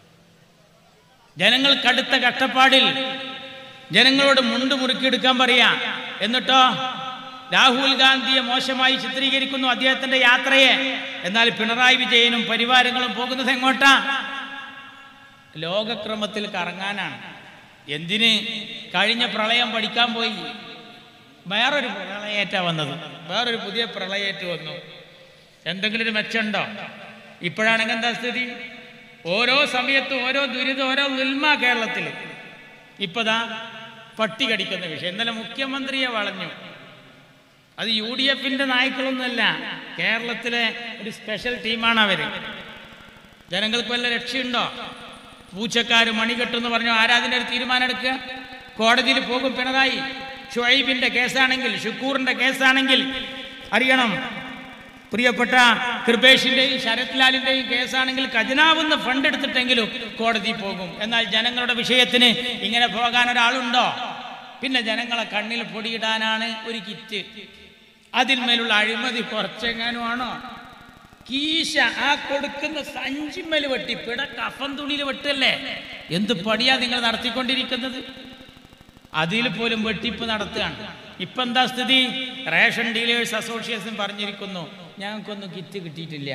Speaker 1: ജനങ്ങൾ കടുത്ത കഷ്ടപ്പാടിൽ ജനങ്ങളോട് മുണ്ട് മുറുക്കിയെടുക്കാൻ പറയാ എന്നിട്ടോ രാഹുൽ ഗാന്ധിയെ മോശമായി ചിത്രീകരിക്കുന്നു അദ്ദേഹത്തിന്റെ യാത്രയെ എന്നാൽ പിണറായി വിജയനും പരിവാരങ്ങളും പോകുന്നത് എങ്ങോട്ടാ ലോകക്രമത്തിൽ കറങ്ങാനാണ് എന്തിന് കഴിഞ്ഞ പ്രളയം പഠിക്കാൻ പോയി വേറൊരു പ്രളയേറ്റ വന്നത് വേറൊരു പുതിയ പ്രളയേറ്റ് വന്നു എന്തെങ്കിലും ഒരു മെച്ചമുണ്ടോ ഇപ്പോഴാണെങ്കിൽ എന്താ സ്ഥിതി ഓരോ സമയത്തും ഓരോ ദുരിതം ഓരോ ഉൽമ കേരളത്തിൽ ഇപ്പതാ പട്ടി കടിക്കുന്ന വിഷയം ഇന്നലെ മുഖ്യമന്ത്രിയെ വളഞ്ഞു അത് യു ഡി എഫിന്റെ നായ്ക്കളൊന്നുമല്ല കേരളത്തിലെ ഒരു സ്പെഷ്യൽ ടീമാണ് അവര് ജനങ്ങൾക്ക് വല്ല രക്ഷയുണ്ടോ പൂച്ചക്കാര് മണികെട്ടെന്ന് പറഞ്ഞു ആരാതിൻ്റെ ഒരു തീരുമാനം എടുക്കുക കോടതിയിൽ പോകും പിണറായി ഷുഐബിന്റെ കേസാണെങ്കിൽ ഷുക്കൂറിന്റെ കേസാണെങ്കിൽ അറിയണം പ്രിയപ്പെട്ട കൃപേഷിന്റെയും ശരത് ലാലിന്റെയും കേസാണെങ്കിൽ ഖജനാവുന്ന ഫണ്ട് എടുത്തിട്ടെങ്കിലും കോടതി പോകും എന്നാൽ ജനങ്ങളുടെ വിഷയത്തിന് ഇങ്ങനെ പോകാൻ ഒരാളുണ്ടോ പിന്നെ ജനങ്ങളെ കണ്ണിൽ പൊടിയിടാനാണ് ഒരു കിറ്റ് അതിന്മേലുള്ള അഴിമതി കുറച്ചെങ്ങാനും ആണോ കീശ ആ കൊടുക്കുന്ന സഞ്ചിമ്മൽ വെട്ടി പിട കഫൻ തുണിയിൽ വെട്ടല്ലേ എന്ത് പടിയാ നിങ്ങൾ നടത്തിക്കൊണ്ടിരിക്കുന്നത് അതിൽ പോലും വെട്ടിപ്പ് നടത്തുകയാണ് ഇപ്പൊ എന്താ സ്ഥിതി റേഷൻ ഡീലേഴ്സ് അസോസിയേഷൻ പറഞ്ഞിരിക്കുന്നു ഞങ്ങൾക്കൊന്നും കിറ്റ് കിട്ടിയിട്ടില്ല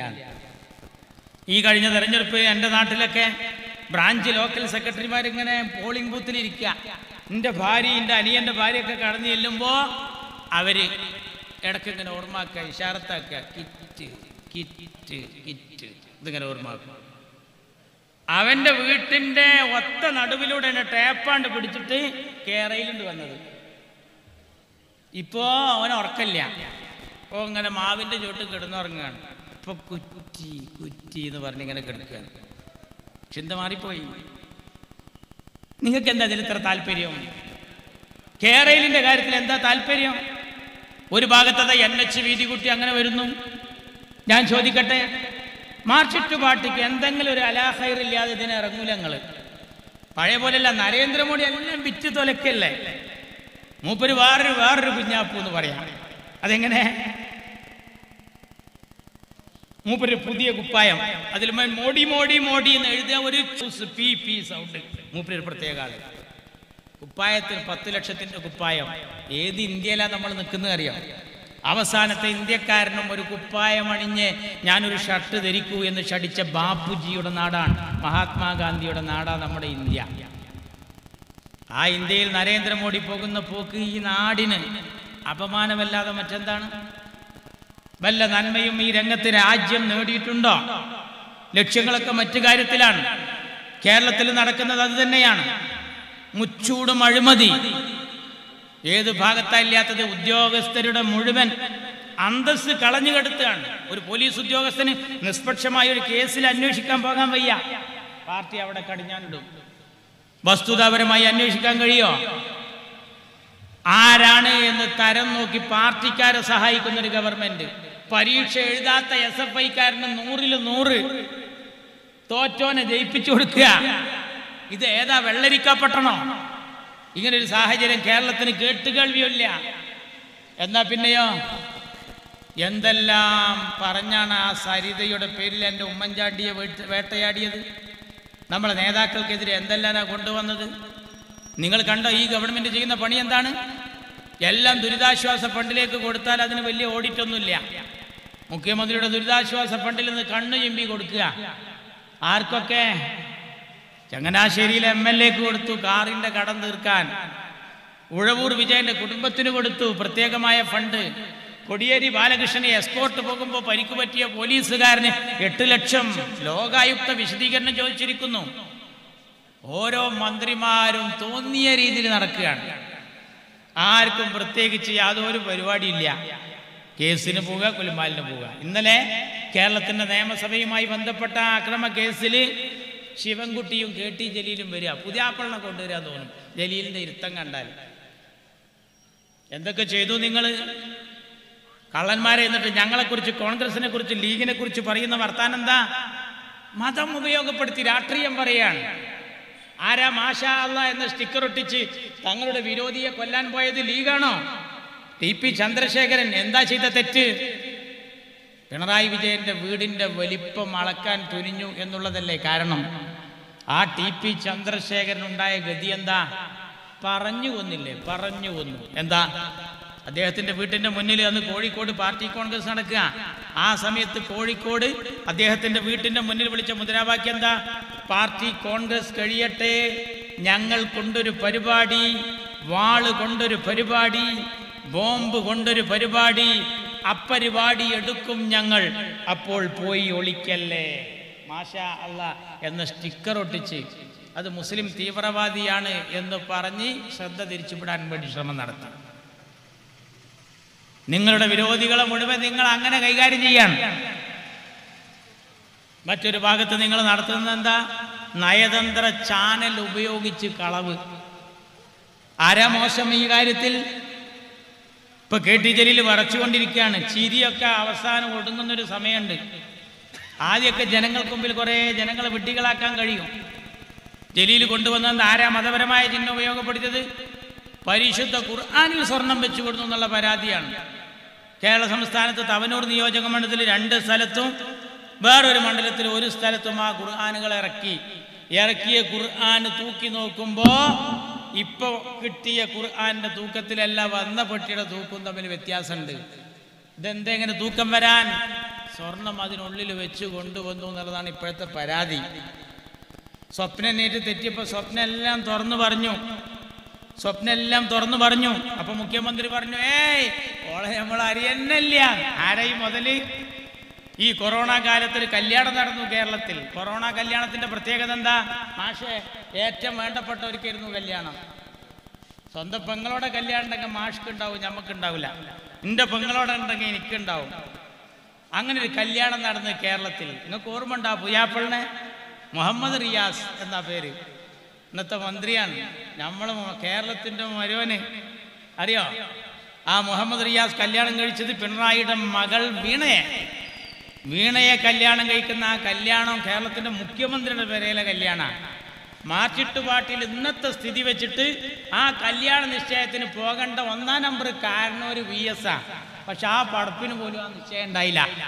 Speaker 1: ഈ കഴിഞ്ഞ തെരഞ്ഞെടുപ്പ് എൻ്റെ നാട്ടിലൊക്കെ ബ്രാഞ്ച് ലോക്കൽ സെക്രട്ടറിമാർ ഇങ്ങനെ പോളിംഗ് ബൂത്തിൽ ഇരിക്കുക എൻ്റെ ഭാര്യ എൻ്റെ അനിയൻ്റെ ഭാര്യയൊക്കെ കടന്നു ചെല്ലുമ്പോൾ അവര് ഇടയ്ക്ക് ഇങ്ങനെ ഓർമ്മാക്കുക ഇഷാറത്താക്കുക കിറ്റ് കിറ്റ് കിറ്റ് ഇതിങ്ങനെ ഓർമ്മാക്കും അവന്റെ വീട്ടിന്റെ ഒത്ത നടുവിലൂടെ ടേപ്പാണ്ട് പിടിച്ചിട്ട് കേരയിലുണ്ട് വന്നത് ഇപ്പോ അവൻ ഉറക്കല്ല ഇപ്പോ ഇങ്ങനെ മാവിന്റെ ചോട്ട് കിടന്നുറങ്ങുകയാണ് ഇപ്പൊ കുറ്റി കുറ്റി എന്ന് പറഞ്ഞ് ഇങ്ങനെ കിടക്കുകയാണ് ചിന്ത മാറിപ്പോയി നിങ്ങൾക്ക് എന്താ ഇതിൽ ഇത്ര താല്പര്യം കേരളിന്റെ കാര്യത്തിൽ എന്താ താല്പര്യം ഒരു ഭാഗത്തത് എൻ എച്ച് വീതി കുട്ടി അങ്ങനെ വരുന്നു ഞാൻ ചോദിക്കട്ടെ മാർച്ചിട്ട് പാർട്ടിക്ക് എന്തെങ്കിലും ഒരു അലാഹൈർ ഇല്ലാതെ ഇതിനെ ഇറങ്ങൂല ഞങ്ങള് പഴയ പോലെയല്ല നരേന്ദ്രമോദി എല്ലാം വിറ്റ് തൊലക്കല്ലേ മൂപ്പര് വേറൊരു വേറൊരു കുഞ്ഞാപ്പു എന്ന് പറയാം അതെങ്ങനെ മൂപ്പര് പുതിയ കുപ്പായം അതിൽ മേ- മോടി മോടി മോടി എന്ന് എഴുതിയ ഒരു ചൂസ് പി പി സൗണ്ട് മൂപ്പര് ഒരു പ്രത്യേക ആള് കുപ്പായത്തിൽ പത്ത് ലക്ഷത്തിന്റെ കുപ്പായം ഏത് ഇന്ത്യയിലാണ് നമ്മൾ നിൽക്കുന്നത് അറിയാം അവസാനത്തെ ഇന്ത്യക്കാരനും ഒരു കുപ്പായം അണിഞ്ഞ് ഞാനൊരു ഷർട്ട് ധരിക്കൂ എന്ന് ഷടിച്ച ബാപ്പുജിയുടെ നാടാണ് മഹാത്മാഗാന്ധിയുടെ നാടാണ് നമ്മുടെ ഇന്ത്യ ആ ഇന്ത്യയിൽ നരേന്ദ്രമോദി പോകുന്ന പോക്ക് ഈ നാടിന് അപമാനമല്ലാതെ മറ്റെന്താണ് വല്ല നന്മയും ഈ രംഗത്ത് രാജ്യം നേടിയിട്ടുണ്ടോ ലക്ഷ്യങ്ങളൊക്കെ മറ്റു കാര്യത്തിലാണ് കേരളത്തിൽ നടക്കുന്നത് അത് തന്നെയാണ് മുച്ചൂടും അഴിമതി ഏത് ഭാഗത്താ ഇല്ലാത്തത് ഉദ്യോഗസ്ഥരുടെ മുഴുവൻ അന്തസ് കളഞ്ഞു കെടുത്തുകയാണ് ഒരു പോലീസ് ഉദ്യോഗസ്ഥന് നിഷ്പക്ഷമായ ഒരു കേസിൽ അന്വേഷിക്കാൻ പോകാൻ വയ്യ പാർട്ടി അവിടെ കടിഞ്ഞാനിടും വസ്തുതാപരമായി അന്വേഷിക്കാൻ കഴിയോ ആരാണ് എന്ന് തരം നോക്കി പാർട്ടിക്കാരെ സഹായിക്കുന്ന ഒരു ഗവൺമെന്റ് പരീക്ഷ എഴുതാത്ത എസ് എഫ് ഐക്കാരന് നൂറിൽ നൂറ് തോറ്റോനെ ജയിപ്പിച്ചു കൊടുക്കുക ഇത് ഏതാ വെള്ളരിക്കപ്പെട്ടണോ ഇങ്ങനെ ഒരു സാഹചര്യം കേരളത്തിന് കേട്ടുകേൾവിയില്ല എന്നാ പിന്നെയോ എന്തെല്ലാം പറഞ്ഞാണ് ആ സരിതയുടെ പേരിൽ എൻ്റെ ഉമ്മൻചാണ്ടിയെ വേട്ട- വേട്ടയാടിയത് നമ്മളെ നേതാക്കൾക്കെതിരെ എന്തെല്ലാമാണ് കൊണ്ടുവന്നത് നിങ്ങൾ കണ്ടോ ഈ ഗവൺമെന്റ് ചെയ്യുന്ന പണി എന്താണ് എല്ലാം ദുരിതാശ്വാസ ഫണ്ടിലേക്ക് കൊടുത്താൽ അതിന് വലിയ ഓഡിറ്റ് ഒന്നുമില്ല മുഖ്യമന്ത്രിയുടെ ദുരിതാശ്വാസ ഫണ്ടിൽ നിന്ന് കണ്ണു ചിമ്പി കൊടുക്കുക ആർക്കൊക്കെ ചങ്ങനാശ്ശേരിയിലെ എം എൽ എക്ക് കൊടുത്തു കാറിന്റെ കടം തീർക്കാൻ ഉഴവൂർ വിജയന്റെ കുടുംബത്തിന് കൊടുത്തു പ്രത്യേകമായ ഫണ്ട് കൊടിയേരി ബാലകൃഷ്ണനെ എസ്കോർട്ട് പോകുമ്പോൾ പരിക്ക് പറ്റിയ പോലീസുകാരന് എട്ട് ലക്ഷം ലോകായുക്ത വിശദീകരണം ചോദിച്ചിരിക്കുന്നു ഓരോ മന്ത്രിമാരും തോന്നിയ രീതിയിൽ നടക്കുകയാണ് ആർക്കും പ്രത്യേകിച്ച് യാതൊരു പരിപാടിയില്ല കേസിന് പോവുക കുലുമാലിന് പോവുക ഇന്നലെ കേരളത്തിന്റെ നിയമസഭയുമായി ബന്ധപ്പെട്ട ആ അക്രമ കേസിൽ ശിവൻകുട്ടിയും കെ ടി ജലീലും വരിക പുതിയാപ്പളിനെ കൊണ്ടുവരാൻ തോന്നും ജലീലിന്റെ ഇരുത്തം കണ്ടാൽ എന്തൊക്കെ ചെയ്തു നിങ്ങൾ കള്ളന്മാരെ എന്നിട്ട് ഞങ്ങളെക്കുറിച്ച് കോൺഗ്രസിനെ കുറിച്ച് ലീഗിനെ കുറിച്ച് പറയുന്ന വർത്താനം എന്താ മതം ഉപയോഗപ്പെടുത്തി രാഷ്ട്രീയം പറയാണ് ആരാ മാഷാ അല്ല എന്ന സ്റ്റിക്കർ ഒട്ടിച്ച് തങ്ങളുടെ വിരോധിയെ കൊല്ലാൻ പോയത് ലീഗാണോ ടി പി ചന്ദ്രശേഖരൻ എന്താ ചെയ്ത തെറ്റ് പിണറായി വിജയന്റെ വീടിന്റെ വലിപ്പം അളക്കാൻ തുനിഞ്ഞു എന്നുള്ളതല്ലേ കാരണം ആ ടി പി ചന്ദ്രശേഖരൻ ഉണ്ടായ ഗതി എന്താ പറഞ്ഞു കൊന്നില്ലേ പറഞ്ഞു കൊന്നു എന്താ അദ്ദേഹത്തിന്റെ വീട്ടിന്റെ മുന്നിൽ അന്ന് കോഴിക്കോട് പാർട്ടി കോൺഗ്രസ് നടക്കുക ആ സമയത്ത് കോഴിക്കോട് അദ്ദേഹത്തിന്റെ വീട്ടിന്റെ മുന്നിൽ വിളിച്ച മുദ്രാവാക്യം എന്താ പാർട്ടി കോൺഗ്രസ് കഴിയട്ടെ ഞങ്ങൾ കൊണ്ടൊരു പരിപാടി വാള് കൊണ്ടൊരു പരിപാടി ബോംബ് കൊണ്ടൊരു പരിപാടി അപ്പരിപാടി എടുക്കും ഞങ്ങൾ അപ്പോൾ പോയി ഒളിക്കല്ലേ മാഷ അല്ല എന്ന സ്റ്റിക്കർ ഒട്ടിച്ച് അത് മുസ്ലിം തീവ്രവാദിയാണ് എന്ന് പറഞ്ഞ് ശ്രദ്ധ തിരിച്ചുവിടാൻ വേണ്ടി ശ്രമം നടത്തി നിങ്ങളുടെ വിരോധികളെ മുഴുവൻ നിങ്ങൾ അങ്ങനെ കൈകാര്യം ചെയ്യാണ് മറ്റൊരു ഭാഗത്ത് നിങ്ങൾ നടത്തുന്നത് എന്താ നയതന്ത്ര ചാനൽ ഉപയോഗിച്ച് കളവ് ആരാ മോശം ഈ കാര്യത്തിൽ ഇപ്പൊ കെ ടി ജലീൽ വറച്ചുകൊണ്ടിരിക്കുകയാണ് ചിരിയൊക്കെ അവസാനം ഒടുങ്ങുന്നൊരു സമയമുണ്ട് ആദ്യമൊക്കെ ജനങ്ങൾക്ക് മുമ്പിൽ കുറേ ജനങ്ങളെ വിഡ്ഢികളാക്കാൻ കഴിയും ജലീൽ കൊണ്ടുവന്നത് ആരാ മതപരമായ ചിഹ്നം ഉപയോഗപ്പെടുത്തിയത് പരിശുദ്ധ ഖുർആാനിൽ സ്വർണം വെച്ചു കൊടുത്തു എന്നുള്ള പരാതിയാണ് കേരള സംസ്ഥാനത്ത് തവനൂർ നിയോജക മണ്ഡലത്തിൽ രണ്ട് സ്ഥലത്തും വേറൊരു മണ്ഡലത്തിൽ ഒരു സ്ഥലത്തും ആ ഖുർആാനുകൾ ഇറക്കി ഇറക്കിയ ഖുർആൻ തൂക്കി നോക്കുമ്പോൾ ഇപ്പൊ കിട്ടിയ ഖുർആന്റെ തൂക്കത്തിലല്ല വന്ന പെട്ടിയുടെ തൂക്കും തമ്മിൽ വ്യത്യാസമുണ്ട് ഇതെന്താ ഇങ്ങനെ തൂക്കം വരാൻ സ്വർണം അതിനുള്ളിൽ വെച്ച് കൊണ്ടുവന്നു എന്നുള്ളതാണ് ഇപ്പോഴത്തെ പരാതി സ്വപ്നനേറ്റ് തെറ്റിയപ്പോൾ സ്വപ്നം എല്ലാം തുറന്നു പറഞ്ഞു സ്വപ്നം എല്ലാം തുറന്നു പറഞ്ഞു അപ്പൊ മുഖ്യമന്ത്രി പറഞ്ഞു ഏയ് ഓളെ നമ്മൾ അറിയന്നല്ല ആരായി മുതല് ഈ കൊറോണ കാലത്ത് ഒരു കല്യാണം നടന്നു കേരളത്തിൽ കൊറോണ കല്യാണത്തിന്റെ പ്രത്യേകത എന്താ മാഷെ ഏറ്റവും വേണ്ടപ്പെട്ടവർക്കായിരുന്നു കല്യാണം സ്വന്തം പെങ്ങളോടെ കല്യാണം ഉണ്ടെങ്കിൽ മാഷ്ക്ക് ഉണ്ടാവും ഞമ്മക്ക് ഉണ്ടാവില്ല എൻ്റെ പെങ്ങളോടെ ഉണ്ടെങ്കിൽ എനിക്കുണ്ടാവും അങ്ങനെ ഒരു കല്യാണം നടന്നു കേരളത്തിൽ നിങ്ങൾക്ക് ഓർമ്മ ഉണ്ടാ പുയാപ്പിളിനെ മുഹമ്മദ് റിയാസ് എന്നാ പേര് ഇന്നത്തെ മന്ത്രിയാണ് നമ്മൾ കേരളത്തിൻ്റെ മരോന് അറിയോ ആ മുഹമ്മദ് റിയാസ് കല്യാണം കഴിച്ചത് പിണറായിയുടെ മകൾ വീണയെ വീണയെ കല്യാണം കഴിക്കുന്ന ആ കല്യാണം കേരളത്തിൻ്റെ മുഖ്യമന്ത്രിയുടെ പേരയിലെ കല്യാണമാണ് മാറ്റിട്ടുപാട്ടിൽ ഇന്നത്തെ സ്ഥിതി വെച്ചിട്ട് ആ കല്യാണ നിശ്ചയത്തിന് പോകേണ്ട ഒന്നാം നമ്പർ കാരണവർ വി എസ് ആ പക്ഷെ ആ പടപ്പിന് പോലും ആ നിശ്ചയം ഉണ്ടായില്ല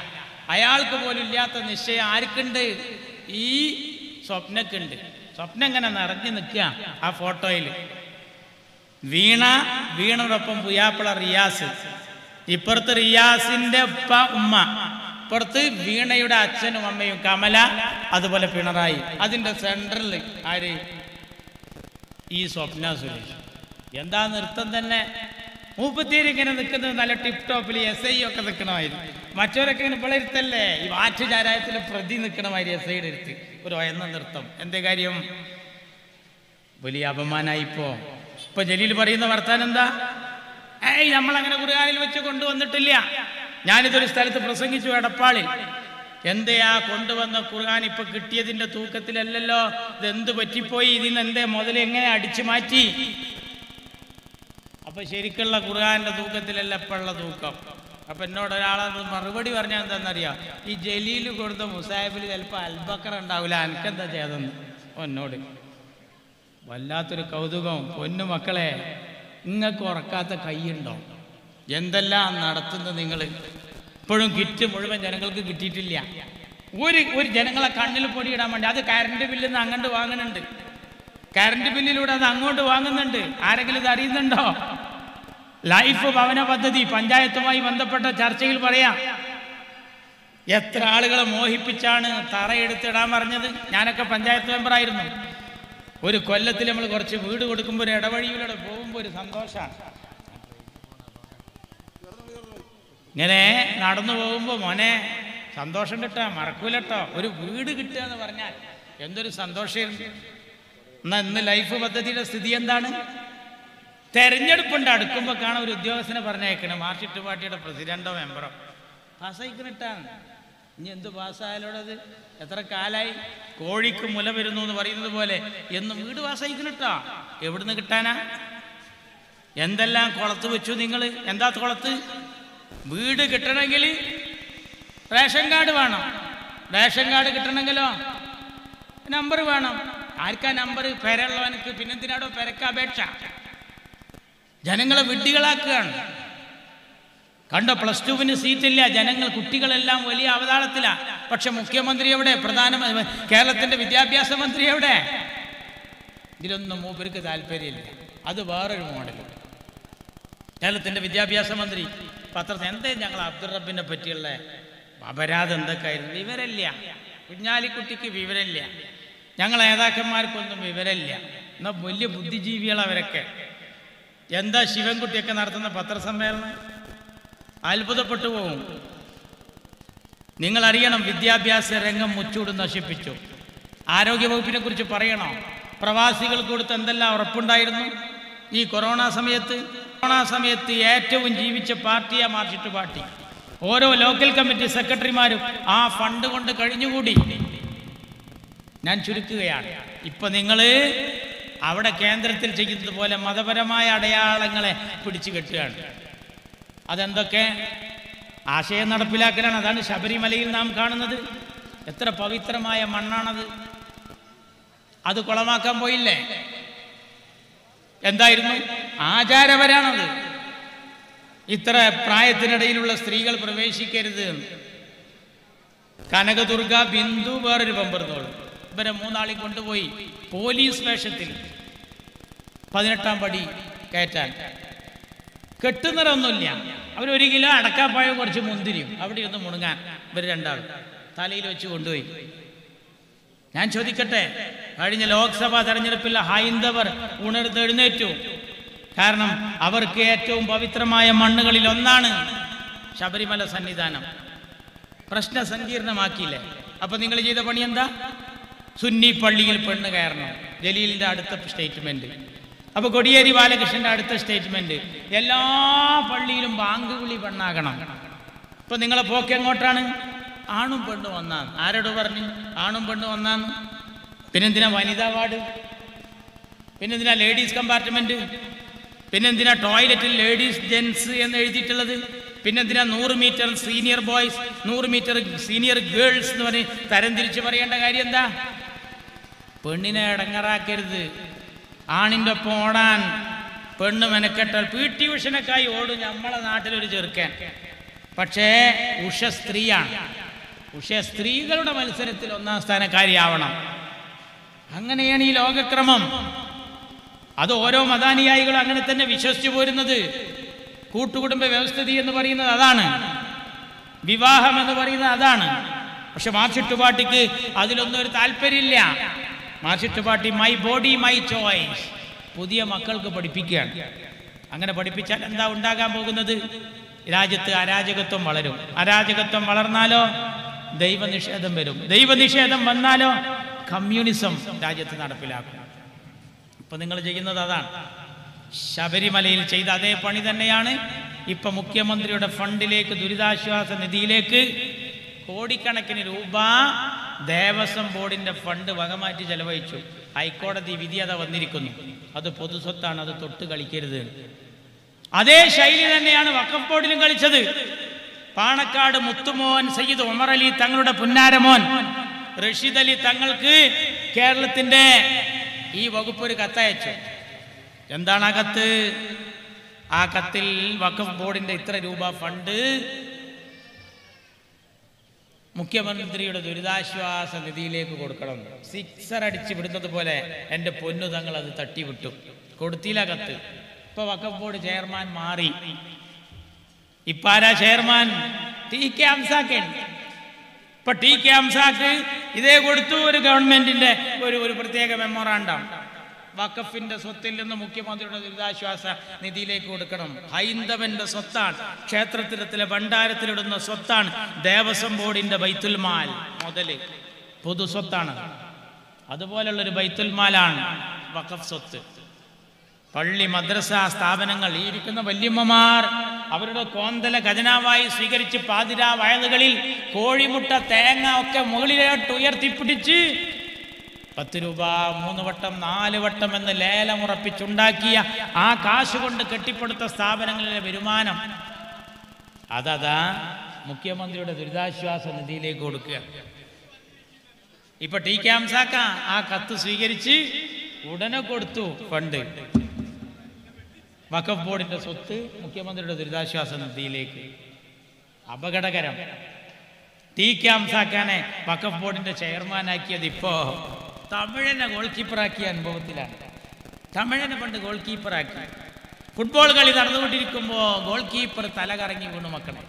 Speaker 1: അയാൾക്ക് പോലും ഇല്ലാത്ത നിശ്ചയം ആർക്കുണ്ട് ഈ സ്വപ്നക്കുണ്ട് സ്വപ്നം ഇങ്ങനെ നിറഞ്ഞു നിൽക്കുക ആ ഫോട്ടോയിൽ വീണ വീണോടൊപ്പം പുയാപ്പിള റിയാസ് ഇപ്പുറത്ത് റിയാസിന്റെ ഉപ്പ ഉമ്മ ഇപ്പുറത്ത് വീണയുടെ അച്ഛനും അമ്മയും കമല അതുപോലെ പിണറായി അതിന്റെ സെൻട്രലിൽ ആര് ഈ സ്വപ്ന സുരേഷ് എന്താ നൃത്തം തന്നെ മൂപ്പത്തേരി ഇങ്ങനെ നിൽക്കുന്നത് നല്ല ടിപ് ടോപ്പിൽ എസ് ഐ ഒക്കെ നിൽക്കണമായിരുന്നു മറ്റവരൊക്കെ ഇങ്ങനെ പിളരുത്തല്ലേ ഈ വാറ്റ് ചാരായത്തിൽ പ്രതി നിൽക്കണമാതിരി എസ് ഐയുടെ അടുത്ത് ഒരു ഒയന്ന നൃത്തം എന്തേ കാര്യം വലിയ അപമാനമായി ഇപ്പോ ഇപ്പൊ ജലീൽ പറയുന്ന വർത്താനം എന്താ ഏയ് നമ്മളങ്ങനെ കുറുകാനിൽ വെച്ച് കൊണ്ടുവന്നിട്ടില്ല ഞാനിതൊരു സ്ഥലത്ത് പ്രസംഗിച്ചു എടപ്പാളിൽ എന്തെയാ കൊണ്ടുവന്ന ഖുർആൻ ഇപ്പൊ കിട്ടിയതിന്റെ തൂക്കത്തിലല്ലല്ലോ ഇതെന്ത് പറ്റിപ്പോയി ഇതിന്ന് എന്തേ മുതൽ എങ്ങനെ അടിച്ചു മാറ്റി അപ്പൊ ശരിക്കുള്ള ഖുർആന്റെ തൂക്കത്തിലല്ല ഇപ്പോഴുള്ള തൂക്കം അപ്പൊ എന്നോട് ഒരാളത് മറുപടി പറഞ്ഞാൽ എന്താണെന്നറിയാം ഈ ജലീൽ കൊടുത്ത മുസാഹിബിൽ ചിലപ്പോൾ അൽബക്കർ ഉണ്ടാവില്ല എനിക്കെന്താ ചെയ്തെന്ന് എന്നോട് വല്ലാത്തൊരു കൗതുകം പൊന്നു മക്കളെ നിങ്ങൾക്ക് ഉറക്കാത്ത കൈയുണ്ടോ എന്തെല്ലാം നടത്തുന്നത് നിങ്ങൾ ഇപ്പോഴും കിറ്റ് മുഴുവൻ ജനങ്ങൾക്ക് കിട്ടിയിട്ടില്ല ഒരു ഒരു ജനങ്ങളെ കണ്ണിൽ പൊടിയിടാൻ വേണ്ടി അത് കറണ്ട് ബില്ലിൽ നിന്ന് അങ്ങോട്ട് വാങ്ങുന്നുണ്ട് കറണ്ട് ബില്ലിലൂടെ അത് അങ്ങോട്ട് വാങ്ങുന്നുണ്ട് ആരെങ്കിലും ഇത് അറിയുന്നുണ്ടോ ലൈഫ് ഭവന പദ്ധതി പഞ്ചായത്തുമായി ബന്ധപ്പെട്ട ചർച്ചയിൽ പറയാം എത്ര ആളുകളെ മോഹിപ്പിച്ചാണ് തറയെടുത്തിടാൻ പറഞ്ഞത് ഞാനൊക്കെ പഞ്ചായത്ത് മെമ്പറായിരുന്നു ഒരു കൊല്ലത്തിൽ നമ്മൾ കുറച്ച് വീട് കൊടുക്കുമ്പോൾ ഒരു ഇടവഴിയിലൂടെ പോകുമ്പോൾ ഒരു സന്തോഷമാണ് ഇങ്ങനെ നടന്നു പോകുമ്പോൾ മോനെ സന്തോഷം കിട്ടാ മറക്കൂലട്ടോ ഒരു വീട് കിട്ടുക എന്ന് പറഞ്ഞാൽ എന്തൊരു സന്തോഷം എന്നാ ഇന്ന് ലൈഫ് പദ്ധതിയുടെ സ്ഥിതി എന്താണ് തെരഞ്ഞെടുപ്പുണ്ട് അടുക്കുമ്പോൾ കാണാൻ ഒരു ഉദ്യോഗസ്ഥനെ പറഞ്ഞേക്കണം മാർച്ചിട്ട് പാർട്ടിയുടെ പ്രസിഡന്റോ മെമ്പറോ പാസ്സായിക്കണിട്ടാണ് ഇനി എന്ത് പാസ്സായാലോടത് എത്ര കാലായി കോഴിക്ക് മുല വരുന്നു എന്ന് പറയുന്നത് പോലെ എന്നും വീട് പാസ്സായിക്കണിട്ടാ എവിടുന്ന് കിട്ടാനാ എന്തെല്ലാം കുളത്ത് വെച്ചു നിങ്ങൾ എന്താ കുളത്ത് വീട് കിട്ടണമെങ്കിൽ റേഷൻ കാർഡ് വേണം റേഷൻ കാർഡ് കിട്ടണമെങ്കിലോ നമ്പർ വേണം ആർക്കാ നമ്പർ പെരയുള്ളവനക്ക് പിന്നെന്തിനാടോ പെരക്ക് അപേക്ഷ ജനങ്ങളെ വിഡ്ഢികളാക്കുകയാണ് കണ്ടോ പ്ലസ് ടുവിന് സീറ്റില്ല ജനങ്ങൾ കുട്ടികളെല്ലാം വലിയ അവതാളത്തിലാണ് പക്ഷെ മുഖ്യമന്ത്രി എവിടെ പ്രധാനമന്ത്രി കേരളത്തിന്റെ വിദ്യാഭ്യാസ മന്ത്രി എവിടെ ഇതിലൊന്നും മൂപ്പർക്ക് താല്പര്യമില്ല അത് വേറൊരു മോഡൽ കേരളത്തിന്റെ വിദ്യാഭ്യാസ മന്ത്രി പത്രത്തിൽ എന്തേ ഞങ്ങൾ അബ്ദുൾ റബ്ബിനെ പറ്റിയുള്ള അപരാധം എന്തൊക്കെയായിരുന്നു വിവരമില്ല കുഞ്ഞാലിക്കുട്ടിക്ക് വിവരമില്ല ഞങ്ങൾ നേതാക്കന്മാർക്കൊന്നും വിവരമില്ല എന്നാൽ വലിയ ബുദ്ധിജീവികൾ അവരൊക്കെ എന്താ ശിവൻകുട്ടിയൊക്കെ നടത്തുന്ന പത്രസമ്മേളനം അത്ഭുതപ്പെട്ടു പോകും നിങ്ങൾ അറിയണം വിദ്യാഭ്യാസ രംഗം മുച്ചൂട് നശിപ്പിച്ചു ആരോഗ്യവകുപ്പിനെ കുറിച്ച് പറയണോ പ്രവാസികൾക്ക് കൊടുത്ത് എന്തെല്ലാം ഉറപ്പുണ്ടായിരുന്നു ഈ കൊറോണ സമയത്ത് കൊറോണ സമയത്ത് ഏറ്റവും ജീവിച്ച പാർട്ടിയാ മാർച്ചിട്ട് പാർട്ടി ഓരോ ലോക്കൽ കമ്മിറ്റി സെക്രട്ടറിമാരും ആ ഫണ്ട് കൊണ്ട് കഴിഞ്ഞുകൂടി ഞാൻ ചുരുക്കുകയാണ് ഇപ്പൊ നിങ്ങൾ അവിടെ കേന്ദ്രത്തിൽ ചെയ്യുന്നത് പോലെ മതപരമായ അടയാളങ്ങളെ പിടിച്ചു കെട്ടുകയാണ് അതെന്തൊക്കെ ആശയം നടപ്പിലാക്കലാണ് അതാണ് ശബരിമലയിൽ നാം കാണുന്നത് എത്ര പവിത്രമായ മണ്ണാണത് അത് കുളമാക്കാൻ പോയില്ലേ എന്തായിരുന്നു ആചാരപരാണത് ഇത്ര പ്രായത്തിനിടയിലുള്ള സ്ത്രീകൾ പ്രവേശിക്കരുത് എന്ന്. കനകദുർഗ ബിന്ദു വേറൊരു പമ്പർന്നോളൂ ഇവരെ മൂന്നാളി കൊണ്ടുപോയി പോലീസ് വേഷത്തിൽ പതിനെട്ടാം പടി കയറ്റാൻ കെട്ടുനിറൊന്നുമില്ല അവർ ഒരു കിലോ അടക്കാപ്പായം കുറച്ച് മുന്തിരിയും അവിടെ ഒന്ന് മുണുങ്ങാൻ ഇവർ രണ്ടാളും തലയിൽ വെച്ച് കൊണ്ടുപോയി ഞാൻ ചോദിക്കട്ടെ കഴിഞ്ഞ ലോക്സഭാ തെരഞ്ഞെടുപ്പിൽ ഹൈന്ദവർ ഉണർന്നെഴുന്നേറ്റു കാരണം അവർക്ക് ഏറ്റവും പവിത്രമായ മണ്ണുകളിൽ ഒന്നാണ് ശബരിമല സന്നിധാനം പ്രശ്ന സങ്കീർണമാക്കിയില്ലേ അപ്പൊ നിങ്ങൾ ചെയ്ത പണി എന്താ സുന്നി പള്ളിയിൽ പെണ്ണ് കയറണം ജലീലിന്റെ അടുത്ത സ്റ്റേറ്റ്മെന്റ് അപ്പൊ കൊടിയേരി ബാലകൃഷ്ണന്റെ അടുത്ത സ്റ്റേറ്റ്മെന്റ് എല്ലാ പള്ളിയിലും ബാങ്ക് വിളി പെണ്ണാകണം ഇപ്പൊ നിങ്ങളെ പോക്ക് എങ്ങോട്ടാണ് ആണും പെണ്ണും ഒന്നാണ് ആരോട് പറഞ്ഞു ആണും പെണ്ണും ഒന്നാണ് പിന്നെന്തിനാ വനിതാ വാർഡ് പിന്നെന്തിനാ ലേഡീസ് കമ്പാർട്ട്മെന്റ് പിന്നെന്തിനാ ടോയ്ലറ്റിൽ ലേഡീസ് ജെൻസ് എന്ന് എഴുതിയിട്ടുള്ളത് പിന്നെന്തിനാ നൂറ് മീറ്റർ സീനിയർ ബോയ്സ് നൂറ് മീറ്റർ സീനിയർ ഗേൾസ് എന്ന് പറഞ്ഞ് തരംതിരിച്ച് പറയേണ്ട കാര്യം എന്താ പെണ്ണിനെ ഇടങ്ങറാക്കരുത് ആണിൻ്റെ ഒപ്പം ഓടാൻ പെണ്ണ് മെനക്കെട്ടാൽ പി ടി ഉഷനൊക്കായി ഓടും നമ്മളെ നാട്ടിലൊരു ചെറുക്കൻ പക്ഷേ ഉഷ സ്ത്രീയാണ് പക്ഷേ സ്ത്രീകളുടെ മത്സരത്തിൽ ഒന്നാം സ്ഥാനക്കാരിയാവണം അങ്ങനെയാണ് ഈ ലോകക്രമം അത് ഓരോ മതാനുയായികളും അങ്ങനെ തന്നെ വിശ്വസിച്ചു പോരുന്നത് കൂട്ടുകുടുംബ വ്യവസ്ഥിതി എന്ന് പറയുന്നത് അതാണ് വിവാഹം എന്ന് പറയുന്നത് അതാണ് പക്ഷെ മാർഷിട്ട് പാർട്ടിക്ക് അതിലൊന്നും ഒരു താല്പര്യമില്ല Marxist party my body my choice പുതിയ മക്കൾക്ക് പഠിപ്പിക്കുകയാണ് അങ്ങനെ പഠിപ്പിച്ചാൽ എന്താ ഉണ്ടാകാൻ പോകുന്നത് രാജ്യത്ത് അരാജകത്വം വളരും അരാജകത്വം വളർന്നാലോ ദൈവനിഷേധം വരും ദൈവനിഷേധം വന്നാലോ കമ്മ്യൂണിസം രാജ്യത്ത് നടപ്പിലാക്കും ഇപ്പൊ നിങ്ങൾ ചെയ്യുന്നത് അതാണ് ശബരിമലയിൽ ചെയ്ത അതേ പണി തന്നെയാണ് ഇപ്പൊ മുഖ്യമന്ത്രിയുടെ ഫണ്ടിലേക്ക് ദുരിതാശ്വാസ നിധിയിലേക്ക് കോടിക്കണക്കിന് രൂപ ദേവസ്വം ബോർഡിന്റെ ഫണ്ട് വകമാറ്റി ചെലവഴിച്ചു ഹൈക്കോടതി വിധി അത വന്നിരിക്കുന്നു അത് പൊതുസ്വത്താണ് അത് തൊട്ട് കളിക്കരുത് അതേ ശൈലി തന്നെയാണ് വഖഫ് ബോർഡിലും കളിച്ചത് പാണക്കാട് മുത്തുമോൻ സയ്യിദ് ഉമർ അലി തങ്ങളുടെ പുന്നാരമോൻ റഷീദ് അലി തങ്ങൾക്ക് കേരളത്തിന്റെ ഈ വകുപ്പ് ഒരു കത്തയച്ചു എന്താണ് ആ കത്ത് ആ കത്തിൽ വഖഫ് ബോർഡിന്റെ ഇത്ര രൂപ ഫണ്ട് മുഖ്യമന്ത്രിയുടെ ദുരിതാശ്വാസ നിധിയിലേക്ക് കൊടുക്കണം സിക്സർ അടിച്ച് വിടുന്നത് പോലെ എൻ്റെ പൊന്നു തങ്ങൾ അത് തട്ടിവിട്ടു കൊടുത്തില്ല കത്ത് ഇപ്പൊ വഖഫ് ബോർഡ് ചെയർമാൻ മാറി ഇപ്പൊ ആരാ ചെയർമാൻ ടി കെ അംസാക്കൻ ഇപ്പൊ ടി കെ അംസാക്ക് ഇതേ കൊടുത്തു ഒരു ഗവൺമെന്റിന്റെ ഒരു ഒരു പ്രത്യേക മെമ്മോറാണ്ടം വഖഫിന്റെ സ്വത്തിൽ നിന്ന് മുഖ്യമന്ത്രിയുടെ ദുരിതാശ്വാസ നിധിയിലേക്ക് കൊടുക്കണം ഹൈന്ദവന്റെ സ്വത്താണ് ക്ഷേത്രത്തിലെ ഭണ്ഡാരത്തിലിടുന്ന സ്വത്താണ് ദേവസ്വം ബോർഡിന്റെ ബൈത്തുൽമാൽ മുതല് പൊതു സ്വത്താണ് അതുപോലുള്ളൊരു ബൈത്തുൽമാലാണ് വഖഫ് സ്വത്ത് പള്ളി മദ്രസ സ്ഥാപനങ്ങൾ ഈ ഇരിക്കുന്ന വല്യമ്മമാർ അവരുടെ കോന്തല ഖജനാവായി സ്വീകരിച്ച് പാതിരാ വയലുകളിൽ കോഴിമുട്ട തേങ്ങ ഒക്കെ മുകളിലോട്ട് ഉയർത്തിപ്പിടിച്ച് പത്ത് രൂപ മൂന്ന് വട്ടം നാല് വട്ടം എന്ന് ലേലമുറപ്പിച്ചുണ്ടാക്കിയ ആ കാശ് കൊണ്ട് കെട്ടിപ്പടുത്ത സ്ഥാപനങ്ങളിലെ വരുമാനം അതതാ മുഖ്യമന്ത്രിയുടെ ദുരിതാശ്വാസ നിധിയിലേക്ക് കൊടുക്കുക ഇപ്പൊ ടി കെ അംസാക്ക ആ കത്ത് സ്വീകരിച്ച് ഉടനെ കൊടുത്തു ഫണ്ട് വഖഫ് ബോർഡിന്റെ സ്വത്ത് മുഖ്യമന്ത്രിയുടെ ദുരിതാശ്വാസ നിധിയിലേക്ക് അപകടകരം ടി കെ അംസാക്കാനെ വഖഫ് ബോർഡിന്റെ ചെയർമാനാക്കിയത് ഇപ്പോ തമിഴനെ ഗോൾ കീപ്പറാക്കിയ അനുഭവത്തിലാണ് തമിഴനെ പണ്ട് ഗോൾ കീപ്പറാക്കി ഫുട്ബോൾ കളി നടന്നുകൊണ്ടിരിക്കുമ്പോൾ ഗോൾ കീപ്പർ തല കറങ്ങി വീണു മക്കളെ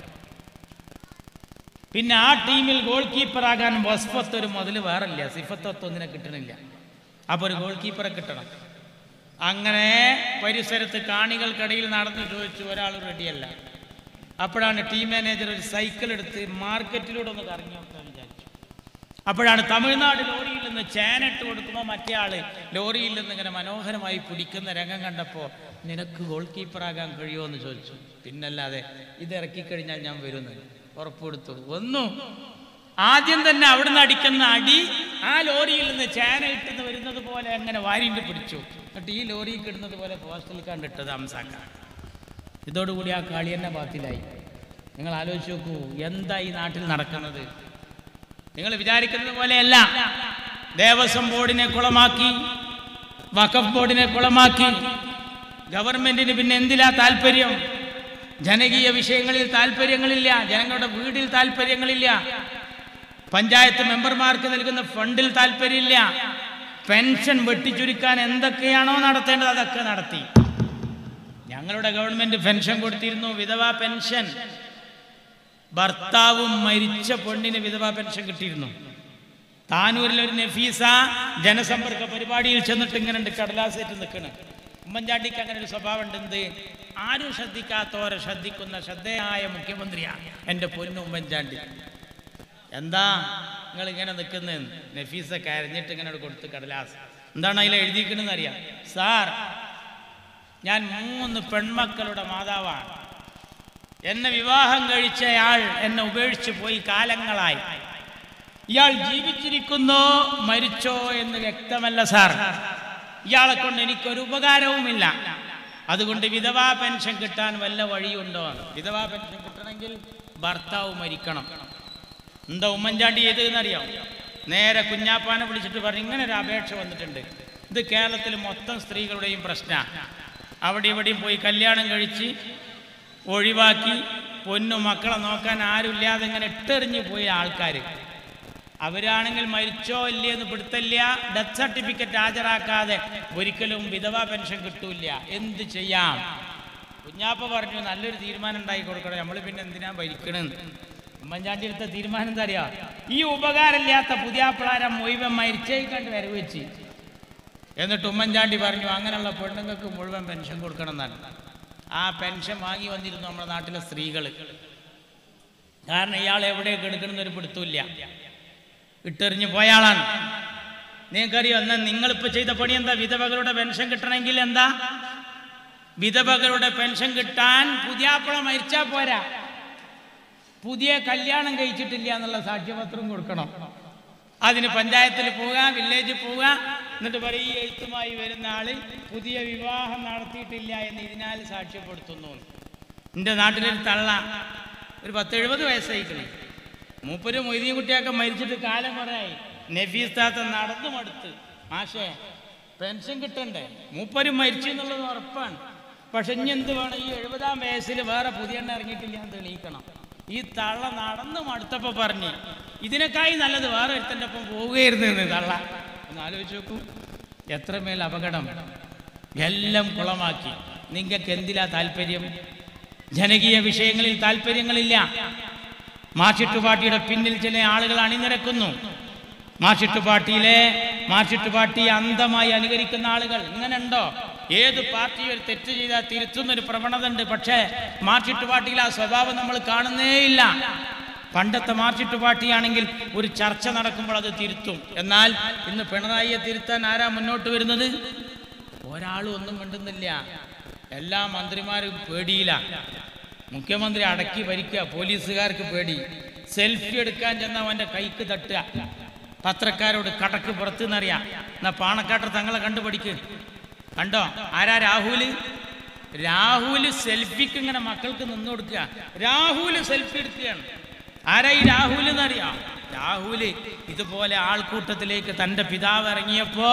Speaker 1: പിന്നെ ആ ടീമിൽ ഗോൾ കീപ്പറാകാൻ വസ്ഫത്ത് ഒരു മുതൽ വേറില്ല സിഫത്വത്ത് ഒന്നിനെ കിട്ടണില്ല അപ്പോൾ ഒരു ഗോൾ കീപ്പറെ കിട്ടണം അങ്ങനെ പരിസരത്ത് കാണികൾക്കിടയിൽ നടന്ന് ചോദിച്ചു ഒരാൾ റെഡിയല്ല അപ്പോഴാണ് ടീം മാനേജർ ഒരു സൈക്കിൾ എടുത്ത് മാർക്കറ്റിലൂടെ ഒന്ന് കറങ്ങി നോക്കാൻ വിചാരിച്ചു അപ്പോഴാണ് തമിഴ്നാട് ലോറിയിൽ നിന്ന് ചേനട്ട് കൊടുക്കുമ്പോൾ മറ്റേ ആള് ലോറിയിൽ നിന്ന് ഇങ്ങനെ മനോഹരമായി പിടിക്കുന്ന രംഗം കണ്ടപ്പോൾ നിനക്ക് ഗോൾ കീപ്പറാകാൻ കഴിയുമോ എന്ന് ചോദിച്ചു പിന്നല്ലാതെ ഇത് ഇറക്കിക്കഴിഞ്ഞാൽ ഞാൻ വരുന്നത് ഉറപ്പെടുത്തു ഒന്നും ആദ്യം തന്നെ അവിടുന്ന് അടിക്കുന്ന അടി ആ ലോറിയിൽ നിന്ന് ചേന ഇട്ടെന്ന് വരുന്നത് പോലെ അങ്ങനെ വാരിണ്ട് പിടിച്ചു എന്നിട്ട് ഈ ലോറിയിൽ കിടുന്നത് പോലെ പോസ്റ്റൽ കണ്ടിട്ടത് അംസാക്കാണ് ഇതോടുകൂടി ആ കളി തന്നെ ബാത്തിലായി നിങ്ങൾ ആലോചിച്ച് നോക്കൂ എന്താ ഈ നാട്ടിൽ നടക്കുന്നത് നിങ്ങൾ വിചാരിക്കുന്നത് പോലെയല്ല ദേവസ്വം ബോർഡിനെ കുളമാക്കി വഖഫ് ബോർഡിനെ കുളമാക്കി ഗവൺമെന്റിന് പിന്നെ എന്തിലാ താല്പര്യം ജനകീയ വിഷയങ്ങളിൽ താല്പര്യങ്ങളില്ല ജനങ്ങളുടെ വീടിൽ താല്പര്യങ്ങളില്ല പഞ്ചായത്ത് മെമ്പർമാർക്ക് നൽകുന്ന ഫണ്ടിൽ താല്പര്യമില്ല പെൻഷൻ വെട്ടിച്ചുരുക്കാൻ എന്തൊക്കെയാണോ നടത്തേണ്ടത് അതൊക്കെ നടത്തി ഞങ്ങളുടെ ഗവൺമെന്റ് പെൻഷൻ കൊടുത്തിരുന്നു വിധവാ പെൻഷൻ ഭർത്താവും മരിച്ച പെണ്ണിന് വിധവാ പെൻഷൻ കിട്ടിയിരുന്നു താനൂരിൽ ഒരു നഫീസ ജനസമ്പർക്ക പരിപാടിയിൽ ചെന്നിട്ട് ഇങ്ങനെ ഉണ്ട് കടലാസേറ്റ് നിൽക്കണ് ഉമ്മൻചാണ്ടിക്ക് അങ്ങനെ ഒരു സ്വഭാവം ഉണ്ട് എന്ത് ആരും ശ്രദ്ധിക്കാത്തവരെ ശ്രദ്ധിക്കുന്ന ശ്രദ്ധേയായ മുഖ്യമന്ത്രിയാണ് എൻ്റെ പൊന്നു ഉമ്മൻചാണ്ടി എന്താ നിങ്ങൾ ഇങ്ങനെ നിൽക്കുന്നത് നഫീസ കരഞ്ഞിട്ട് ഇങ്ങനെ കൊടുത്ത് കടലാസ് എന്താണ് അതിൽ എഴുതിയിരിക്കണമെന്ന് അറിയാം സാർ ഞാൻ മൂന്ന് പെൺമക്കളുടെ മാതാവാണ് എന്നെ വിവാഹം കഴിച്ചയാൾ എന്നെ ഉപേക്ഷിച്ച് പോയി കാലങ്ങളായി ഇയാൾ ജീവിച്ചിരിക്കുന്നോ മരിച്ചോ എന്ന് വ്യക്തമല്ല സാർ ഇയാളെ കൊണ്ട് എനിക്കൊരു ഉപകാരവുമില്ല അതുകൊണ്ട് വിധവാ പെൻഷൻ കിട്ടാൻ വല്ല വഴിയുണ്ടോ വിധവാ പെൻഷൻ കിട്ടണമെങ്കിൽ ഭർത്താവ് മരിക്കണം എന്താ ഉമ്മൻചാണ്ടി ചെയ്തതെന്നറിയാം നേരെ കുഞ്ഞാപ്പാനെ വിളിച്ചിട്ട് പറഞ്ഞു ഇങ്ങനെ ഒരു അപേക്ഷ വന്നിട്ടുണ്ട് ഇത് കേരളത്തിൽ മൊത്തം സ്ത്രീകളുടെയും പ്രശ്നമാണ് അവിടെ ഇവിടെയും പോയി കല്യാണം കഴിച്ച് ഒഴിവാക്കി പൊന്നു മക്കളെ നോക്കാൻ ആരുമില്ലാതെ ഇങ്ങനെ ഇട്ടെറിഞ്ഞു പോയ ആൾക്കാർ അവരാണെങ്കിൽ മരിച്ചോ ഇല്ലേ എന്ന് പിടുത്തല്ല ഡെത്ത് സർട്ടിഫിക്കറ്റ് ഹാജരാക്കാതെ ഒരിക്കലും വിധവാ പെൻഷൻ കിട്ടൂല എന്ത് ചെയ്യാം കുഞ്ഞാപ്പ പറഞ്ഞു നല്ലൊരു തീരുമാനം ഉണ്ടാക്കി കൊടുക്കണം നമ്മൾ പിന്നെ എന്തിനാ ഭരിക്കണെന്ന് ഉമ്മൻചാണ്ടി എടുത്ത തീരുമാനം എന്താ അറിയാ ഈ ഉപകാരമില്ലാത്ത പുതിയാപ്പിളാര മുഴുവൻ മരിച്ചേ കണ്ട് വരവ് വെച്ച് എന്നിട്ട് ഉമ്മൻചാണ്ടി പറഞ്ഞു അങ്ങനെയുള്ള പെണ്ണുങ്ങൾക്ക് മുഴുവൻ പെൻഷൻ കൊടുക്കണം എന്നാണ് ആ പെൻഷൻ വാങ്ങി വന്നിരുന്നു നമ്മുടെ നാട്ടിലെ സ്ത്രീകൾ കാരണം ഇയാൾ എവിടെയൊക്കെ എടുക്കണമെന്നൊരു പിടുത്തമില്ല ഇട്ടെറിഞ്ഞു പോയാളാണ് നിങ്ങൾക്കറിയോ എന്നാൽ നിങ്ങളിപ്പോൾ ചെയ്ത പണി എന്താ വിധവകളുടെ പെൻഷൻ കിട്ടണമെങ്കിൽ എന്താ വിധവകളുടെ പെൻഷൻ കിട്ടാൻ പുതിയാപ്പിള മരിച്ചാൽ പോരാ പുതിയ കല്യാണം കഴിച്ചിട്ടില്ല എന്നുള്ള സാക്ഷ്യപത്രം കൊടുക്കണം അതിന് പഞ്ചായത്തിൽ പോവുക വില്ലേജിൽ പോവുക എന്നിട്ട് പറയും ഈ എഴുത്തുമായി വരുന്ന ആള് പുതിയ വിവാഹം നടത്തിയിട്ടില്ല എന്ന് ഇതിനാൽ സാക്ഷ്യപ്പെടുത്തുന്നു എൻ്റെ നാട്ടിലൊരു തള്ള ഒരു പത്തെഴുപത് വയസ്സായിക്കണേ മൂപ്പര് മൊയ്തീൻ കുട്ടിയൊക്കെ മരിച്ചിട്ട് കാലം കുറയായി നഫീസ് താത്ത നടന്നു മടുത്ത് മാഷേ പെൻഷൻ കിട്ടണ്ടേ മൂപ്പര് മരിച്ചു എന്നുള്ളത് ഉറപ്പാണ് പക്ഷെ ഇനി എന്ത് വേണം ഈ എഴുപതാം വയസ്സിൽ വേറെ പുതിയ എണ്ണ ഇറങ്ങിയിട്ടില്ല എന്ന് തെളിയിക്കണം ഈ തള്ള നടന്നു മടുത്തപ്പോ പറഞ്ഞ് ഇതിനേക്കായി നല്ലത് വേറെ ഒരുത്തൻ്റെ ഒപ്പം പോവുകയായിരുന്നു എന്ന് തള്ള ഒന്ന് ആലോചിച്ച് നോക്കൂ എത്രമേൽ അപകടം എല്ലാം കുളമാക്കി നിങ്ങൾക്ക് എന്തിലാ താല്പര്യം ജനകീയ വിഷയങ്ങളിൽ താല്പര്യങ്ങളില്ല മാർച്ചിട്ട് പാർട്ടിയുടെ പിന്നിൽ ചില ആളുകൾ അണിനിരക്കുന്നു മാർച്ചിട്ട് പാർട്ടിയിലെ മാർച്ചിട്ട് പാർട്ടിയെ അന്ധമായി അനുകരിക്കുന്ന ആളുകൾ ഇങ്ങനെ ഉണ്ടോ ഏത് പാർട്ടി ഒരു തെറ്റ് ചെയ്താൽ തിരുത്തുന്ന ഒരു പ്രവണത ഉണ്ട് പക്ഷേ മാർച്ചിട്ട് പാർട്ടിയിൽ ആ സ്വഭാവം നമ്മൾ കാണുന്നേയില്ല പണ്ടത്തെ മാർച്ചിട്ട് പാർട്ടിയാണെങ്കിൽ ഒരു ചർച്ച നടക്കുമ്പോൾ അത് തിരുത്തും എന്നാൽ ഇന്ന് പിണറായിയെ തിരുത്താൻ ആരാ മുന്നോട്ട് വരുന്നത് ഒരാളും ഒന്നും മിണ്ടുന്നില്ല എല്ലാ മന്ത്രിമാരും പേടിയിലാണ് മുഖ്യമന്ത്രി അടക്കി ഭരിക്കുക പോലീസുകാർക്ക് പേടി സെൽഫി എടുക്കാൻ ചെന്ന അവൻ്റെ കൈക്ക് തട്ടുക പത്രക്കാരോട് കടക്ക് പുറത്ത് നിന്നറിയാം എന്നാ പാണക്കാട്ടർ തങ്ങളെ കണ്ടുപഠിക്ക് കണ്ടോ ആരാ രാഹുല് രാഹുല് സെൽഫിക്ക് ഇങ്ങനെ മക്കൾക്ക് നിന്ന് കൊടുക്കുക രാഹുല് സെൽഫി എടുക്കുകയാണ് ആരാ ഈ രാഹുൽ എന്നറിയാം രാഹുല് ഇതുപോലെ ആൾക്കൂട്ടത്തിലേക്ക് തൻ്റെ പിതാവ് ഇറങ്ങിയപ്പോ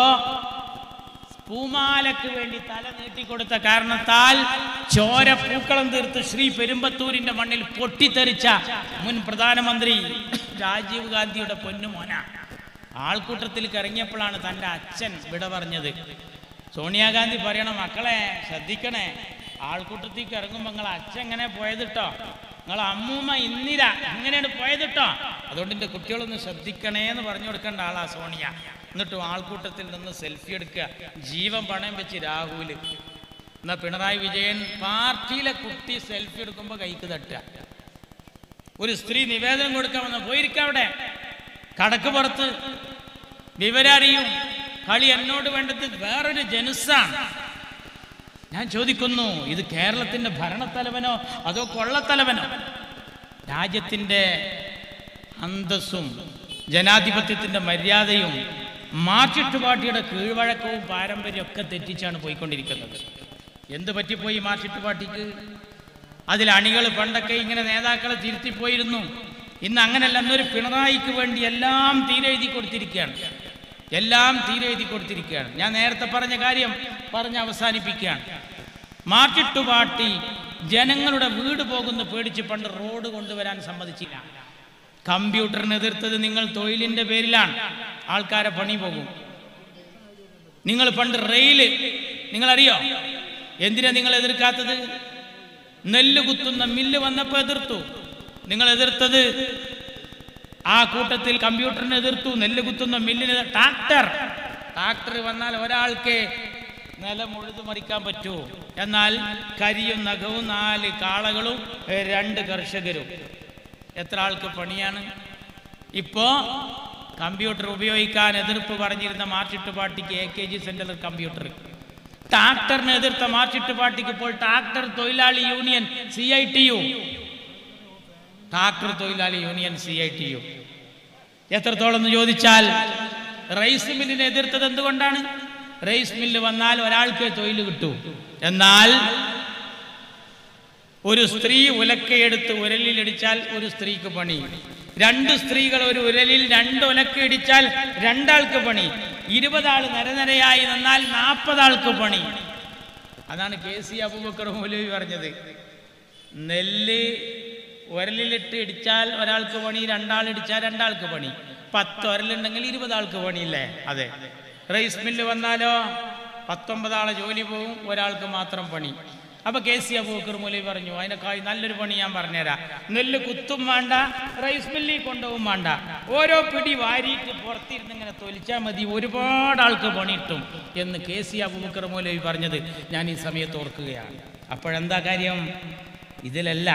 Speaker 1: പൂമാലക്ക് വേണ്ടി തല നീട്ടിക്കൊടുത്ത കാരണത്താൽ ചോര പൂക്കളം തീർത്ത് ശ്രീ പെരുമ്പത്തൂരിന്റെ മണ്ണിൽ പൊട്ടിത്തെറിച്ച മുൻ പ്രധാനമന്ത്രി രാജീവ് ഗാന്ധിയുടെ പൊന്നുമോന ആൾക്കൂട്ടത്തിലേക്ക് ഇറങ്ങിയപ്പോഴാണ് തൻ്റെ അച്ഛൻ വിട പറഞ്ഞത് സോണിയാഗാന്ധി പറയണം മക്കളെ ശ്രദ്ധിക്കണേ ആൾക്കൂട്ടത്തേക്ക് ഇറങ്ങുമ്പോൾ നിങ്ങൾ അച്ഛൻ എങ്ങനെ പോയതിട്ടോ നിങ്ങൾ അമ്മൂമ്മ ഇന്ദിര ഇങ്ങനെയാണ് പോയതിട്ടോ അതുകൊണ്ട് എൻ്റെ കുട്ടികളൊന്ന് ശ്രദ്ധിക്കണേ എന്ന് പറഞ്ഞു കൊടുക്കേണ്ട ആളാ സോണിയ എന്നിട്ടും ആൾക്കൂട്ടത്തിൽ നിന്ന് സെൽഫി എടുക്കുക ജീവൻ പണയം വെച്ച് രാഹുല് എന്നാ പിണറായി വിജയൻ പാർട്ടിയിലെ കുട്ടി സെൽഫി എടുക്കുമ്പോൾ കൈക്ക് തട്ടുക ഒരു സ്ത്രീ നിവേദനം കൊടുക്കാൻ വന്ന പോയിരിക്കാം അവിടെ കടക്ക് പുറത്ത് വിവരം അറിയും കളി എന്നോട് വേണ്ടത് വേറൊരു ജനുസാണ് ഞാൻ ചോദിക്കുന്നു ഇത് കേരളത്തിന്റെ ഭരണത്തലവനോ അതോ കൊള്ളത്തലവനോ രാജ്യത്തിൻ്റെ അന്തസ്സും ജനാധിപത്യത്തിൻ്റെ മര്യാദയും മാർച്ചിട്ട് പാർട്ടിയുടെ കീഴ്വഴക്കവും പാരമ്പര്യവും ഒക്കെ തെറ്റിച്ചാണ് പോയിക്കൊണ്ടിരിക്കുന്നത് എന്ത് പറ്റിപ്പോയി മാർച്ചിട്ട് പാർട്ടിക്ക് അതിൽ അണികൾ പണ്ടൊക്കെ ഇങ്ങനെ നേതാക്കളെ തിരുത്തിപ്പോയിരുന്നു ഇന്ന് അങ്ങനെയല്ല എന്നൊരു പിണറായിക്ക് വേണ്ടി എല്ലാം തീരെഴുതി കൊടുത്തിരിക്കുകയാണ് എല്ലാം തീരെഴുതി കൊടുത്തിരിക്കുകയാണ് ഞാൻ നേരത്തെ പറഞ്ഞ കാര്യം പറഞ്ഞ് അവസാനിപ്പിക്കുകയാണ് മാർച്ചിട്ട് പാർട്ടി ജനങ്ങളുടെ വീട് പോകുന്ന പേടിച്ച് പണ്ട് റോഡ് കൊണ്ടുവരാൻ സമ്മതിച്ചില്ല കമ്പ്യൂട്ടറിന് എതിർത്തത് നിങ്ങൾ തൊഴിലിന്റെ പേരിലാണ് ആൾക്കാരെ പണി പോകും നിങ്ങൾ പണ്ട് റെയില് നിങ്ങളറിയോ എന്തിനാ നിങ്ങൾ എതിർക്കാത്തത് നെല്ല് കുത്തുന്ന മില്ല് വന്നപ്പോൾ എതിർത്തു നിങ്ങൾ എതിർത്തത് ആ കൂട്ടത്തിൽ കമ്പ്യൂട്ടറിനെ എതിർത്തു നെല്ല് കുത്തുന്ന മില്ലിന് ട്രാക്ടർ ട്രാക്ടർ വന്നാൽ ഒരാൾക്ക് നിലം ഉഴുതു മറിക്കാൻ പറ്റൂ എന്നാൽ കരിയും നഖവും നാല് കാളകളും ഏ, രണ്ട് കർഷകരും എത്ര ആൾക്ക് പണിയാണ് ഇപ്പോ കമ്പ്യൂട്ടർ ഉപയോഗിക്കാൻ എതിർപ്പ് പറഞ്ഞിരുന്ന മാർച്ചിട്ട് പാർട്ടിക്ക് A K G centre computer ട്രാക്ടറിനെ എതിർത്ത മാർച്ചിട്ട് പാർട്ടിക്ക് ഇപ്പോൾ ട്രാക്ടർ തൊഴിലാളി union C I T U tractor തൊഴിലാളി union C I T U എത്രത്തോളം എന്ന് ചോദിച്ചാൽ റൈസ് മില്ലിനെ എതിർത്തത് എന്തുകൊണ്ടാണ് റൈസ് മില്ല് വന്നാൽ ഒരാൾക്ക് തൊഴിൽ കിട്ടൂ എന്നാൽ ഒരു സ്ത്രീ ഉലക്കയെടുത്ത് ഉരലിലിടിച്ചാൽ ഒരു സ്ത്രീക്ക് പണി രണ്ട് സ്ത്രീകൾ ഒരു ഉരലിൽ രണ്ട് ഉലക്ക ഇടിച്ചാൽ രണ്ടാൾക്ക് പണി ഇരുപതാൾ നിരനിരയായി നിന്നാൽ നാൽപ്പതാൾക്ക് പണി അതാണ് കെ സി അബൂബക്കർ മൗലവി പറഞ്ഞത് നെല്ല് ഒരലിലിട്ട് ഇടിച്ചാൽ ഒരാൾക്ക് പണി രണ്ടാൾ ഇടിച്ചാൽ രണ്ടാൾക്ക് പണി പത്ത് ഒരലുണ്ടെങ്കിൽ ഇരുപത് ആൾക്ക് പണിയില്ലേ അതെ റൈസ് മില്ല് വന്നാലോ പത്തൊമ്പതാളെ ജോലി പോവും ഒരാൾക്ക് മാത്രം പണി അപ്പൊ കെ സി അബൂക്കർ മൊലി പറഞ്ഞു അതിനേക്കായി നല്ലൊരു പണി ഞാൻ പറഞ്ഞുതരാം നെല്ല് കുത്തും വേണ്ട റൈസ് മില്ലിൽ കൊണ്ടുപോകും വേണ്ട ഓരോ പിടി വാരിയിട്ട് പുറത്തിരുന്ന് ഇങ്ങനെ തൊലിച്ചാൽ മതി ഒരുപാട് ആൾക്ക് പണി കിട്ടും എന്ന് കെ സി അബൂക്കർ മൗലവി പറഞ്ഞത് ഞാൻ ഈ സമയത്ത് ഓർക്കുകയാണ് അപ്പോഴെന്താ കാര്യം ഇതിലല്ല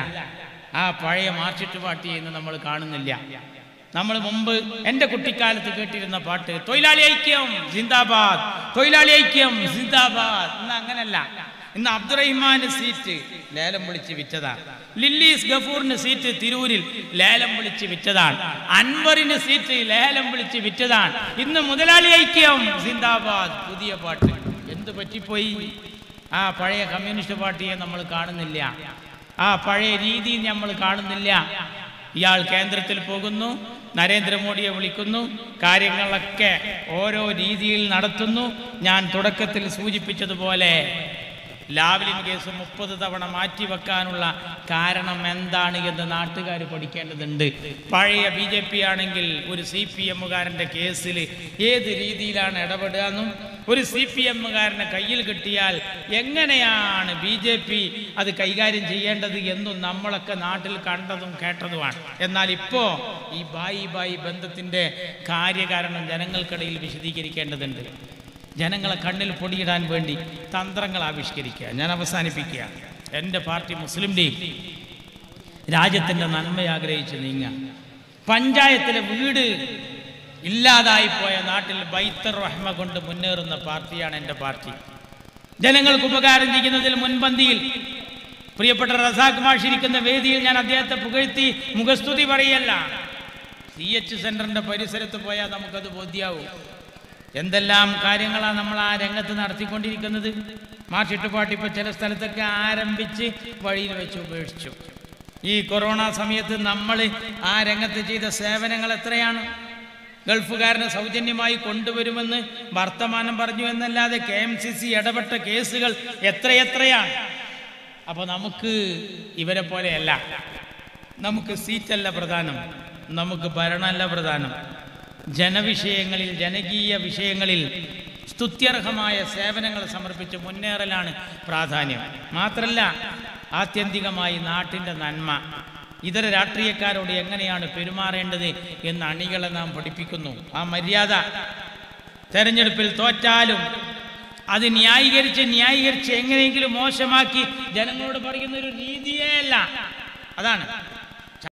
Speaker 1: ആ പഴയ മാർച്ചിട്ട് പാർട്ടി എന്ന് നമ്മൾ കാണുന്നില്ല നമ്മൾ മുമ്പ് എൻ്റെ കുട്ടിക്കാലത്ത് കേട്ടിരുന്ന പാട്ട് തൊഴിലാളി ഐക്യം സിന്ദാബാദ് തൊഴിലാളി ഐക്യം സിന്ദാബാദ് ഇന്ന് അങ്ങനല്ല ഇന്ന് അബ്ദുറഹിമാന് സീറ്റ് ലേലം വിളിച്ച് വിറ്റതാണ് ലില്ലീസ് ഗഫൂറിന് സീറ്റ് തിരൂരിൽ ലേലം വിളിച്ച് വിറ്റതാണ് അൻവറിന് സീറ്റ് ലേലം വിളിച്ച് വിറ്റതാണ് ഇന്ന് മുതലാളി ഐക്യം സിന്ദാബാദ് പുതിയ പാട്ട് എന്ത് പറ്റിപ്പോയി ആ പഴയ കമ്മ്യൂണിസ്റ്റ് പാർട്ടിയെ നമ്മൾ കാണുന്നില്ല ആ പഴയ രീതി നമ്മൾ കാണുന്നില്ല ഇയാൾ കേന്ദ്രത്തിൽ പോകുന്നു നരേന്ദ്രമോദിയെ വിളിക്കുന്നു കാര്യങ്ങളൊക്കെ ഓരോ രീതിയിൽ നടത്തുന്നു ഞാൻ തുടക്കത്തിൽ സൂചിപ്പിച്ചതുപോലെ ലാവ്ലിൻ കേസ് മുപ്പത് തവണ മാറ്റിവെക്കാനുള്ള കാരണം എന്താണ് എന്ന് നാട്ടുകാർ പഠിക്കേണ്ടതുണ്ട് പഴയ ബി ജെ പി ആണെങ്കിൽ ഒരു സി പി എമ്മുകാരൻ്റെ കേസിൽ ഏത് രീതിയിലാണ് ഇടപെടുക എന്നും ഒരു സി പി എമ്മുകാരനെ കയ്യിൽ കിട്ടിയാൽ എങ്ങനെയാണ് ബി ജെ പി അത് കൈകാര്യം ചെയ്യേണ്ടത് എന്നും നമ്മളൊക്കെ നാട്ടിൽ കണ്ടതും കേട്ടതുമാണ് എന്നാൽ ഇപ്പോൾ ഈ ബായി ബായി ബന്ധത്തിൻ്റെ കാര്യകാരണം ജനങ്ങൾക്കിടയിൽ വിശദീകരിക്കേണ്ടതുണ്ട് ജനങ്ങളെ കണ്ണിൽ പൊടിയിടാൻ വേണ്ടി തന്ത്രങ്ങൾ ആവിഷ്കരിക്കുക ഞാൻ അവസാനിപ്പിക്കുക എൻ്റെ പാർട്ടി മുസ്ലിം ലീഗ് രാജ്യത്തിൻ്റെ നന്മ ആഗ്രഹിച്ച് നീങ്ങുക പഞ്ചായത്തിലെ വീട് ഇല്ലാതായി പോയ നാട്ടിൽ ബൈത്തർ റഹ്മ കൊണ്ട് മുന്നേറുന്ന പാർട്ടിയാണ് എൻ്റെ പാർട്ടി ജനങ്ങൾക്ക് ഉപകാരം ചെയ്യുന്നതിൽ മുൻപന്തിയിൽ പ്രിയപ്പെട്ട റസാഖ് മാഷ് ഇരിക്കുന്ന വേദിയിൽ ഞാൻ അദ്ദേഹത്തെ പുകഴ്ത്തി മുഖസ്തുതി പറയല്ല സി എച്ച് സെന്ററിന്റെ പരിസരത്ത് പോയാൽ നമുക്കത് ബോധ്യാവും എന്തെല്ലാം കാര്യങ്ങളാണ് നമ്മൾ ആ രംഗത്ത് നടത്തിക്കൊണ്ടിരിക്കുന്നത് മാഷിട്ട് പാട്ട് ഇപ്പോൾ ചില സ്ഥലത്തൊക്കെ ആരംഭിച്ച് വഴിയിൽ വെച്ച് ഉപേക്ഷിച്ചു ഈ കൊറോണ സമയത്ത് നമ്മൾ ആ രംഗത്ത് ചെയ്ത സേവനങ്ങൾ എത്രയാണ് ഗൾഫുകാരനെ സൗജന്യമായി കൊണ്ടുവരുമെന്ന് വർത്തമാനം പറഞ്ഞു എന്നല്ലാതെ കെ എം സി സി ഇടപെട്ട കേസുകൾ എത്രയെത്രയാണ് അപ്പോൾ നമുക്ക് ഇവരെ പോലെയല്ല നമുക്ക് സീറ്റല്ല പ്രധാനം നമുക്ക് ഭരണമല്ല പ്രധാനം ജനവിഷയങ്ങളിൽ ജനകീയ വിഷയങ്ങളിൽ സ്തുത്യർഹമായ സേവനങ്ങൾ സമർപ്പിച്ച് മുന്നേറലാണ് പ്രാധാന്യം മാത്രമല്ല ആത്യന്തികമായി നാട്ടിൻ്റെ നന്മ ഇതര രാഷ്ട്രീയക്കാരോട് എങ്ങനെയാണ് പെരുമാറേണ്ടത് എന്ന് അണികളെ നാം പഠിപ്പിക്കുന്നു ആ മര്യാദ തെരഞ്ഞെടുപ്പിൽ തോറ്റാലും അത് ന്യായീകരിച്ച് ന്യായീകരിച്ച് എങ്ങനെയെങ്കിലും മോശമാക്കി ജനങ്ങളോട് പറയുന്ന ഒരു രീതിയേ അല്ല അതാണ്